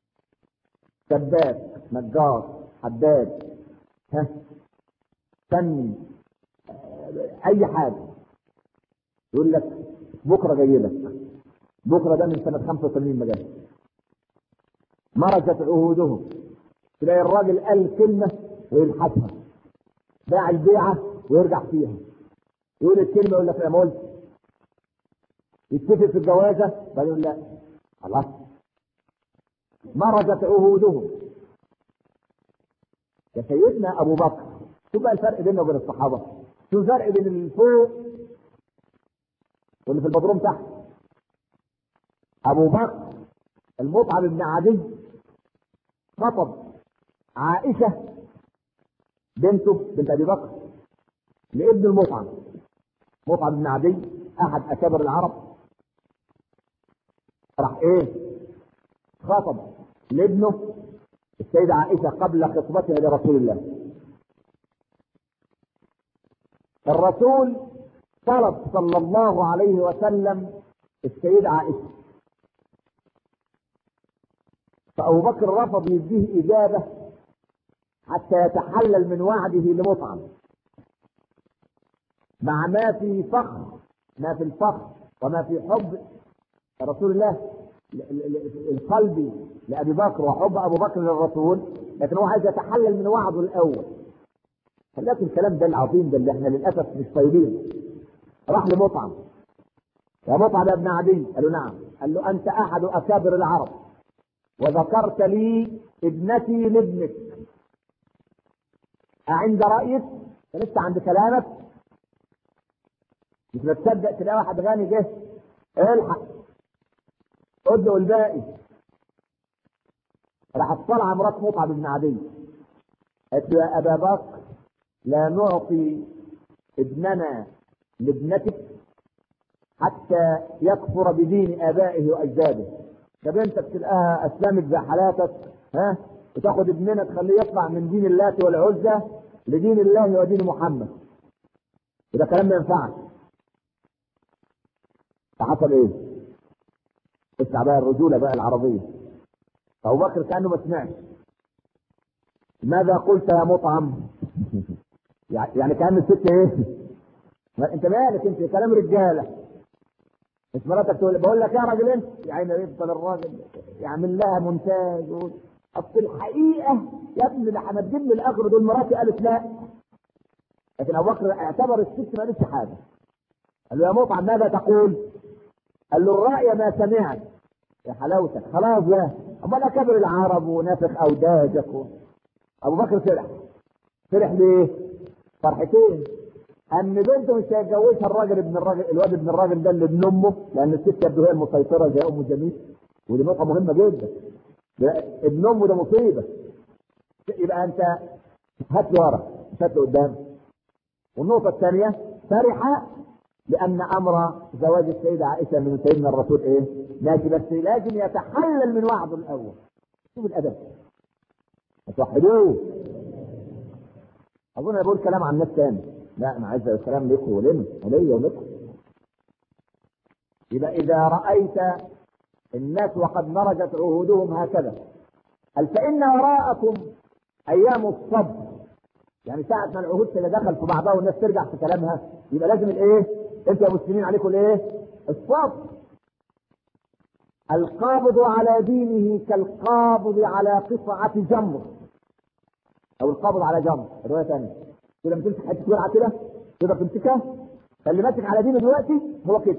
سباك نجار حداد ها فني اي حاجه يقول لك بكره جاي لك بكره ده من سنه 85 ما جاش مرجت عهودهم تلاقي الراجل قال كلمه ويلحسها باع البيعه ويرجع فيها يقول الكلمه يقول لك انا قلت يتفق في الجوازه بعدين يقول لا خلاص مرجت عهودهم يا سيدنا ابو بكر شوف بقى الفرق بينه وبين الصحابه شوف الفرق بين اللي فوق واللي في البدروم تحت ابو بكر المطعم بن عدي خطب عائشه بنته بنت ابي بكر لابن المطعم مطعم بن عدي احد اكابر العرب راح ايه خطب لابنه السيدة عائشة قبل خطبتها لرسول الله الرسول طلب صلى الله عليه وسلم السيدة عائشة فأبو بكر رفض يديه إجابة حتى يتحلل من وعده لمطعم مع ما في فخر ما في الفخر وما في حب رسول الله القلبي لابي بكر وحب ابو بكر للرسول لكن هو عايز يتحلل من وعده الاول خلاك الكلام ده العظيم ده اللي احنا للاسف مش طيبين راح لمطعم يا مطعم يا ابن عدي قال له نعم قال له انت احد اكابر العرب وذكرت لي ابنتي لابنك أعند رأيك لسه عند كلامك مش بتصدق تلاقي واحد غني جه الحق ادوا الباقي راحت طالعه مرات مطعم بن عدي قالت له يا ابا بكر لا نعطي ابننا لابنتك حتى يكفر بدين ابائه واجداده فبنتك تلقاها اسلمت زي حالاتك ها وتاخد ابننا تخليه يطلع من دين اللات والعزى لدين الله ودين محمد وده كلام ما ينفعش فحصل ايه؟ اسمع بقى الرجولة بقى العربية أبو بكر كأنه ما سمعش ماذا قلت يا مطعم؟ يعني كأن الست ايه؟ ما انت مالك انت كلام رجالة مش مراتك تقول بقول لك يا راجل انت يعني يفضل الراجل يعمل لها مونتاج و... اصل الحقيقه يا ابني ده احنا الجن الاخر دول مراتي قالت لا لكن ابو بكر اعتبر الست ما قالتش حاجه قال له يا مطعم ماذا تقول؟ قال له الرأي ما سمعت يا حلاوتك خلاص بقى امال اكبر العرب ونافخ اوداجك و... ابو بكر فرح فرح ليه؟ فرحتين ان بنته مش هيتجوزها الراجل ابن الراجل الواد ابن الراجل ده اللي ابن امه لان الست يبدو هي المسيطره زي ام جميل ودي نقطه مهمه جدا ابن امه ده مصيبه يبقى انت هات لي ورا مش هات لي قدام والنقطه الثانيه فرحه لأن أمر زواج السيدة عائشة من سيدنا الرسول إيه؟ ماشي بس لازم يتحلل من وعده الأول. شوف الأدب. توحدوه. أظن أنا بقول كلام عن الناس تاني. لا أنا عايز الكلام لكم ولم وليا ولكم. يبقى إذا رأيت الناس وقد مرجت عهودهم هكذا هل فإن وراءكم أيام الصبر يعني ساعة ما العهود كده دخل في بعضها والناس ترجع في كلامها يبقى لازم الايه؟ انتوا يا مسلمين عليكم الايه؟ الصبر. القابض على دينه كالقابض على قطعة جمر. أو القابض على جمر، رواية ثانية. كده لما تمسك حتة ورقة كده تقدر تمسكها فاللي ماسك على دينه دلوقتي هو كده.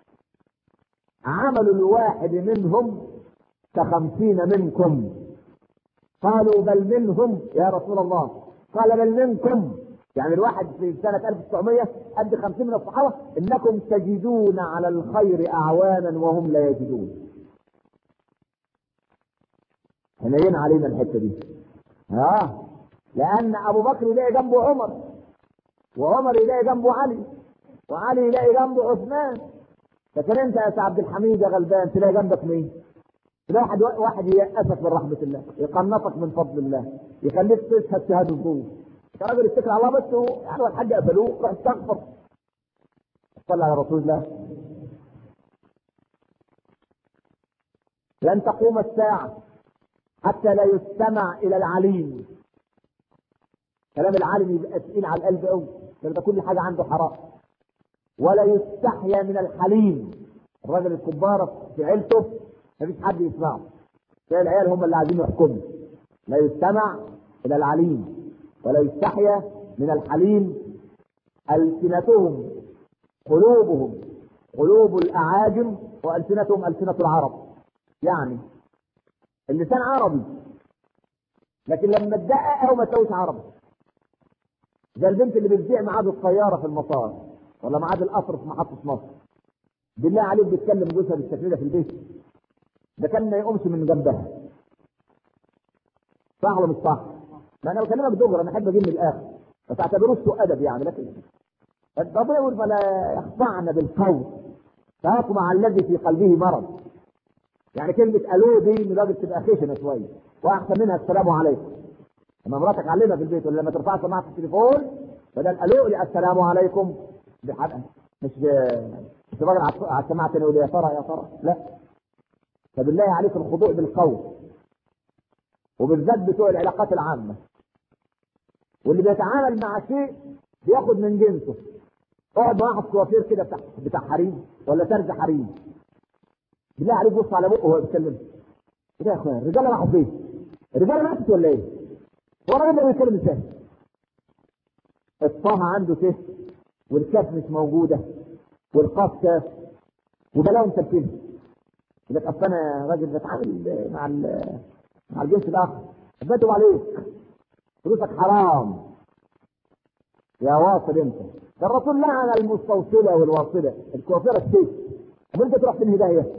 عمل الواحد منهم كخمسين منكم. قالوا بل منهم يا رسول الله قال بل منكم يعني الواحد في سنة 1900 قد 50 من الصحابة إنكم تجدون على الخير أعوانا وهم لا يجدون. حنين علينا الحتة دي. اه لأن أبو بكر يلاقي جنبه عمر وعمر يلاقي جنبه علي وعلي يلاقي جنبه عثمان لكن أنت يا عبد الحميد يا غلبان تلاقي جنبك مين؟ تلاقي واحد واحد ييأسك من رحمة الله، يقنطك من فضل الله، يخليك تشهد شهادة الزور. يا راجل اتكل على الله بس هو يعني هو الحاج قفلوه روح استغفر. صلى على رسول الله. لن تقوم الساعة حتى لا يستمع إلى العليم. كلام العالم يبقى تقيل على القلب قوي، يبقى كل حاجة عنده حرام. ولا يستحيا من الحليم. الراجل الكبارة في عيلته مفيش حد يسمعه تلاقي العيال هم اللي عايزين يحكموا لا يستمع الى العليم ولا يستحيا من الحليم السنتهم قلوبهم قلوب الاعاجم والسنتهم السنه العرب يعني اللسان عربي لكن لما تدقق او ما تسويش عربي زي البنت اللي بتبيع ميعاد الطياره في المطار ولا ميعاد القطر في محطه مصر بالله عليك بيتكلم جوزها بالشكل ده في البيت ده كان ما يقومش من جنبها صح ولا مش صح؟ ما انا بكلمك دغري انا احب اجيب من الاخر بس اعتبروه سوء ادب يعني لكن ربنا يقول فلا يخضعن بالقول فيطمع الذي في قلبه مرض يعني كلمة ألو دي من باب تبقى خشنة شوية وأحسن منها السلام عليكم لما مراتك علمها في البيت ولا لما ترفع سماعة التليفون بدل ألو لي السلام عليكم بحق مش مش راجل على السماعة تاني يقول يا ترى يا ترى لا فبالله عليك الخضوع بالقول وبالذات بتوع العلاقات العامة واللي بيتعامل مع شيء بياخد من جنسه اقعد مع واحد كوافير كده بتاع بتاع حريم ولا ترز حريم بالله عليك بص على بقه وهو بيتكلم ايه يا اخويا الرجاله راحوا فين؟ الرجاله ماتت ولا ايه؟ هو الراجل ده بيتكلم ازاي؟ الطه عنده ت والكاف مش موجوده والقاف كاف وبلاهم تركيبه يقول لك اصل انا راجل بتعامل مع مع الجنس الاخر بدوا عليك فلوسك حرام يا واصل انت ده الرسول لعن المستوصله والواصله الكوافره السيف طب انت تروح فين هدايه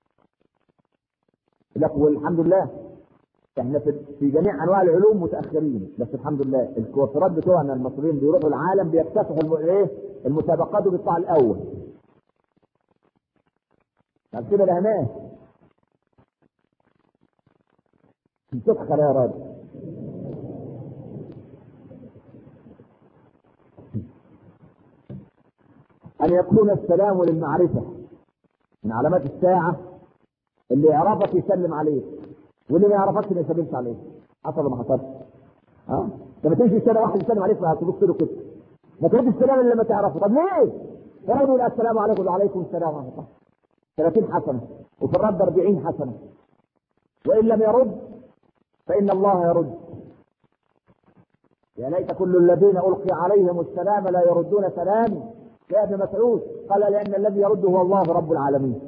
لك والحمد لله احنا في, في جميع انواع العلوم متاخرين بس الحمد لله الكوافرات بتوعنا المصريين بيروحوا العالم بيكتسحوا الم... ايه المسابقات وبيطلع الاول طب كده ده ناس تسخر يا راجل أن يكون السلام للمعرفة من علامات الساعة اللي يعرفك يسلم عليك واللي ما يعرفكش ما يسلمش عليك حصل ولا ما حصلش؟ ها؟ لما تمشي في الشارع واحد يسلم عليك تبص له كده ما تردش السلام الا لما تعرفه طب ليه؟ يقول السلام عليكم وعليكم السلام ورحمه الله 30 حسنه وفي الرد 40 حسنه وان لم يرد فان الله يرد يا ليت كل الذين القي عليهم السلام لا يردون سلامي يا ابن مسعود قال لان الذي يرد هو الله رب العالمين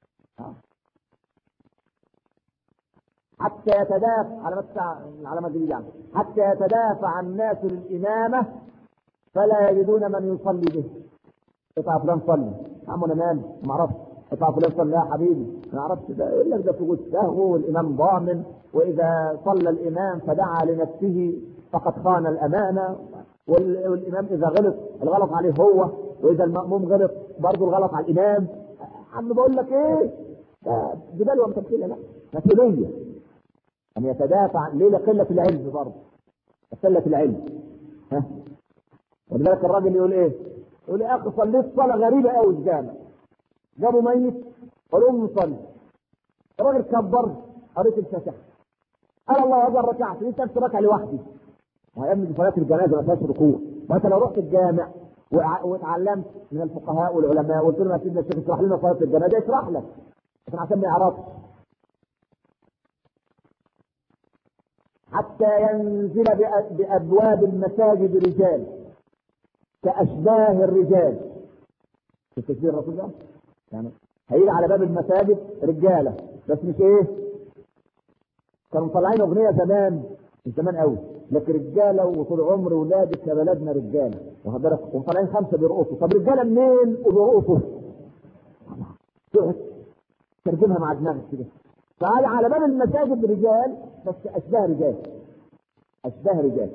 حتى يتدافع على على دي يعني حتى يتدافع الناس للإمامة فلا يجدون من يصلي به اطلع فلان صلي يا عم انا مالي ما اعرفش اطلع فلان صلي يا حبيبي ما اعرفش ده يقول لك ده في وجود سهو والامام ضامن واذا صلى الامام فدعا لنفسه فقد خان الامانه والامام اذا غلط الغلط عليه هو واذا الماموم غلط برضه الغلط على الامام عم بقول لك ايه ده دي بلوه متمثله لا مسؤوليه ان يتدافع ليه لقله العلم برضه قله العلم ها ولذلك الراجل يقول ايه؟ يقول يا اخي صليت صلاه غريبه قوي في الجامع جابوا ميت قالوا له صلي الراجل كبر قريت الفاتحه قال الله اكبر ركعت انت نفس ركعه لوحدي ما يا ابني صلاه الجنازه ما فيهاش ركوع وانت لو رحت الجامع وع- واتعلمت من الفقهاء والعلماء وقلت لهم يا سيدنا الشيخ اشرح لنا صلاه الجنازه يشرح لك لكن عشان ما يعرفش حتى ينزل بأ- بابواب المساجد رجال كاشباه الرجال في تكبير الرسول ده يعني هيجي على باب المساجد رجاله بس مش ايه كانوا مطلعين اغنيه زمان من زمان قوي لكن رجاله وطول عمر ولادك يا بلدنا رجاله واخد بالك ومطلعين خمسه بيرقصوا طب رجاله منين وبيرقصوا تقعد ترجمها مع دماغك كده فقال على باب المساجد رجال بس اشباه رجال اشباه رجال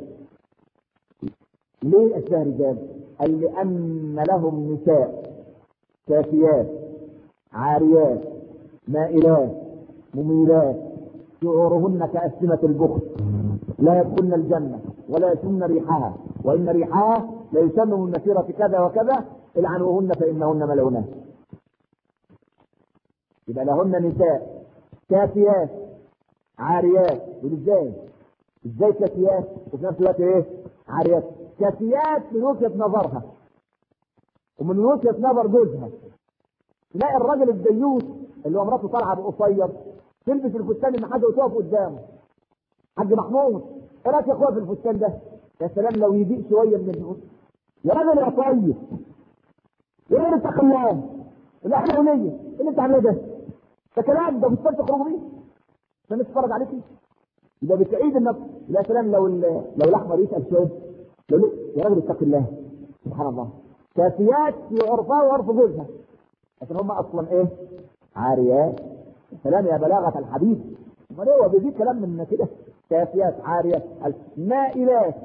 ليه اشباه رجال؟ قال لان لهم نساء كافيات عاريات مائلات مميلات شعورهن كأسلمة البخت لا يدخلن الجنة ولا يشمن ريحها وإن ريحها ليسمم من مسيرة كذا وكذا العنوهن فإنهن ملعونات يبقى لهن نساء كافيات عاريات يقول ازاي؟ ازاي كافيات وفي نفس الوقت ايه؟ عاريات كافيات من وجهة نظرها ومن وجهة نظر جوزها تلاقي الراجل الديوث اللي هو مراته طالعه بقصير تلبس الفستان اللي حد وتقف قدامه حاج محمود ايه رايك يا اخويا في الفستان ده؟ يا سلام لو يضيق شويه من الفستان يا راجل يا طيب يا راجل اتق الله الاحلاميه ايه اللي انت عامله ده؟ ده كلام ده فستان تخرجوا بيه عشان نتفرج عليكي يبقى بتعيد النفس يا سلام لو ال- لو الاحمر يسال شويه يقول له يا راجل اتق الله سبحان الله كافيات في عرفها وعرف جوزها لكن هم اصلا ايه؟ عاريات سلام يا بلاغة الحديث امال ايه هو بيجيب كلام من كده كافيات عاريات مائلات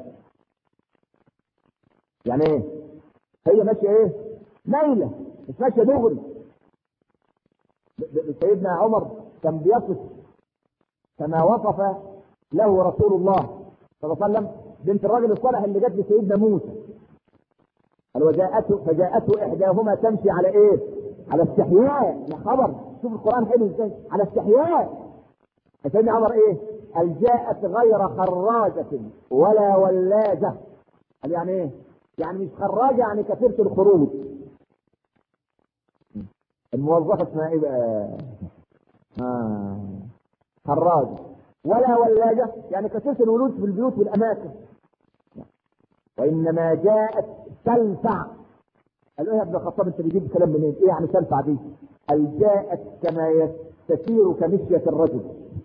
يعني ايه؟ هي ماشيه ايه؟ مايله مش ماشيه دغري ب- ب- سيدنا عمر كان بيصف كما وصف له رسول الله صلى الله عليه وسلم بنت الرجل الصالح اللي جت لسيدنا موسى قال وجاءته فجاءته احداهما تمشي على ايه؟ على استحياء يا خبر شوف القران حلو ازاي على استحياء سيدنا عمر ايه؟ قال جاءت غير خراجة ولا ولاجة قال يعني ايه؟ يعني مش خراجة يعني كثيرة الخروج الموظفة اسمها ايه بقى؟ آه. خراجة ولا ولاجة يعني كثيرة الولوج في البيوت والأماكن وإنما جاءت تنفع قال ايه يا ابن الخطاب انت بتجيب كلام منين؟ ايه يعني تنفع دي؟ قال جاءت كما يستسير كمشية الرجل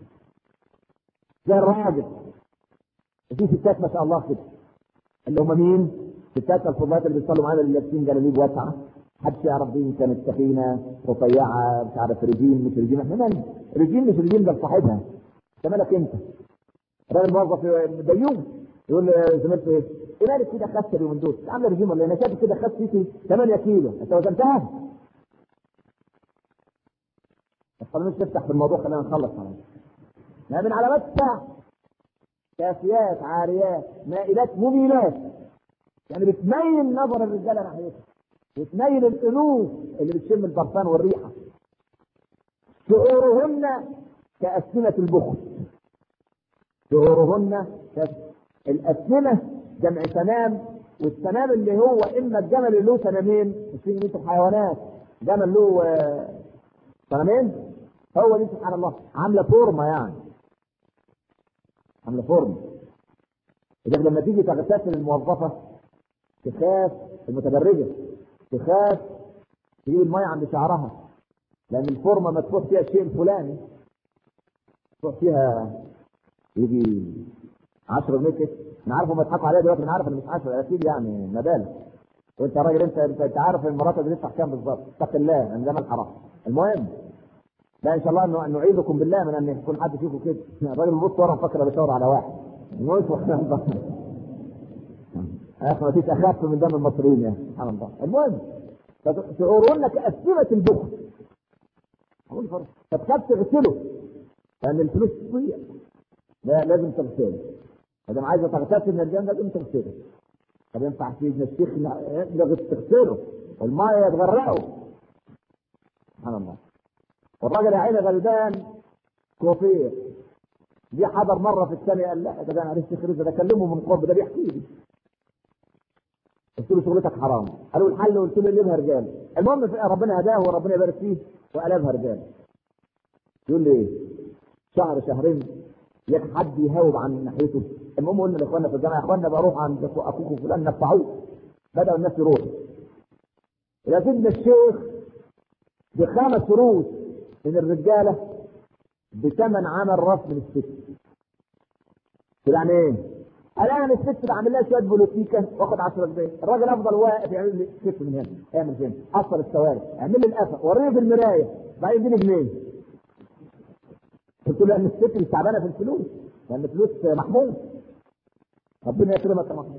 زي الراجل وفي ستات ما شاء الله كده اللي هم مين؟ ستات الفضلات اللي بيصلوا معانا اللي لابسين جلاليب واسعه محدش يعرف دي كانت تخينه رفيعه مش عارف رجيم مش رجيم احنا مالنا رجيم مش رجيم ده لصاحبها انت مالك انت راجل موظف ديوم يقول لزميلته ايه؟ ايه مالك كده خست اليومين دول؟ عامله رجيم ولا ايه؟ انا شايف كده خست فيكي 8 كيلو انت وزنتها؟ بس خلينا نفتح في الموضوع خلينا نخلص على ما من علامات الساعه كافيات عاريات مائلات مميلات يعني بتميل نظر الرجاله ناحيتها بتميل الانوث اللي بتشم البرفان والريحه شعورهن كأسنمة البخت شعورهن كأس- الأسنمة جمع سنام والسنام اللي هو إما الجمل اللي له سنامين مش في نية الحيوانات جمل له آه، سنامين هو دي سبحان الله عاملة فورمة يعني عاملة فورمة إذا لما تيجي تغتسل الموظفة تخاف المتدرجة تخاف تجيب المية عند شعرها لأن الفورمة مدفوع فيها الشيء الفلاني مدفوع فيها يجي 10 جنيه كده انا عارف هم يضحكوا عليا دلوقتي انا عارف ان مش 10 اكيد يعني مبالغ وانت يا راجل انت انت, انت عارف المراتب دي تدفع كام بالظبط اتق الله من زمان حرام المهم لا ان شاء الله انه نعيذكم بالله من ان يكون حد فيكم كده الراجل بيبص ورا مفكر بيشاور على واحد المهم اخ ما فيش اخف من دم المصريين يا سبحان الله المهم شعورهن كأسمة البخل اقول فرق فتخاف تغسله لان الفلوس تضيع لا لازم تغسله ما دام عايزه تغتسل من الجنه لازم تغسله طب ينفع سيدنا الشيخ يبلغ تغسله والميه يتغرقه سبحان الله والراجل يا عيني غلبان كوفير جه حضر مره في الثانيه قال لا ده انا عرفت الشيخ رزق ده كلمه من قرب ده بيحكي لي قلت له شغلتك حرام قالوا الحل قلت له قلبها رجال المهم ربنا هداه وربنا يبارك فيه وقلبها رجال يقول لي ايه شهر شهرين يك حد يهاوب عن ناحيته المهم قلنا لاخواننا في الجامعه يا اخواننا بروح عند اخوكم فلان نفعوه بدأوا الناس يروحوا إلى سيدنا الشيخ بخمس فلوس من الرجالة بثمن عمل راس من الست يعني ايه؟ قال انا الست بعمل لها شويه بوليتيكا واخد 10 جنيه الراجل افضل واقف يعمل لي كتف من هنا اعمل فين اصل السواري اعمل لي القفا وريني في المرايه بعدين اديني جنيه قلت له ان الست مش تعبانه في الفلوس لان الفلوس محمود ربنا يكرمك يا محمود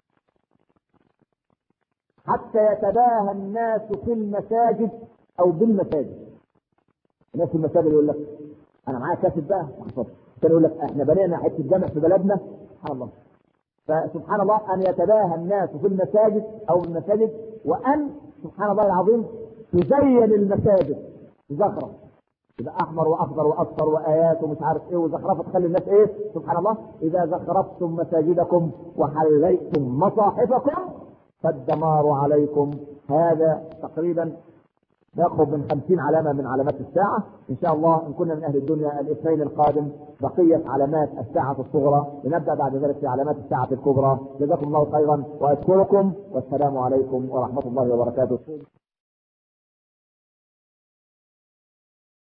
حتى يتباهى الناس في المساجد او بالمساجد الناس في المساجد يقول لك انا معايا كاسب بقى محفظ كان يقول لك احنا بنينا حته جامع في بلدنا سبحان الله فسبحان الله ان يتباهى الناس في المساجد او المساجد وان سبحان الله العظيم تزين المساجد بزخرف يبقى احمر واخضر واصفر وايات ومش عارف ايه وزخرفه تخلي الناس ايه سبحان الله اذا زخرفتم مساجدكم وحليتم مصاحفكم فالدمار عليكم هذا تقريبا يقرب من خمسين علامة من علامات الساعة إن شاء الله إن كنا من أهل الدنيا الاثنين القادم بقية علامات الساعة الصغرى لنبدأ بعد ذلك في علامات الساعة الكبرى جزاكم الله خيرا وأشكركم والسلام عليكم ورحمة الله وبركاته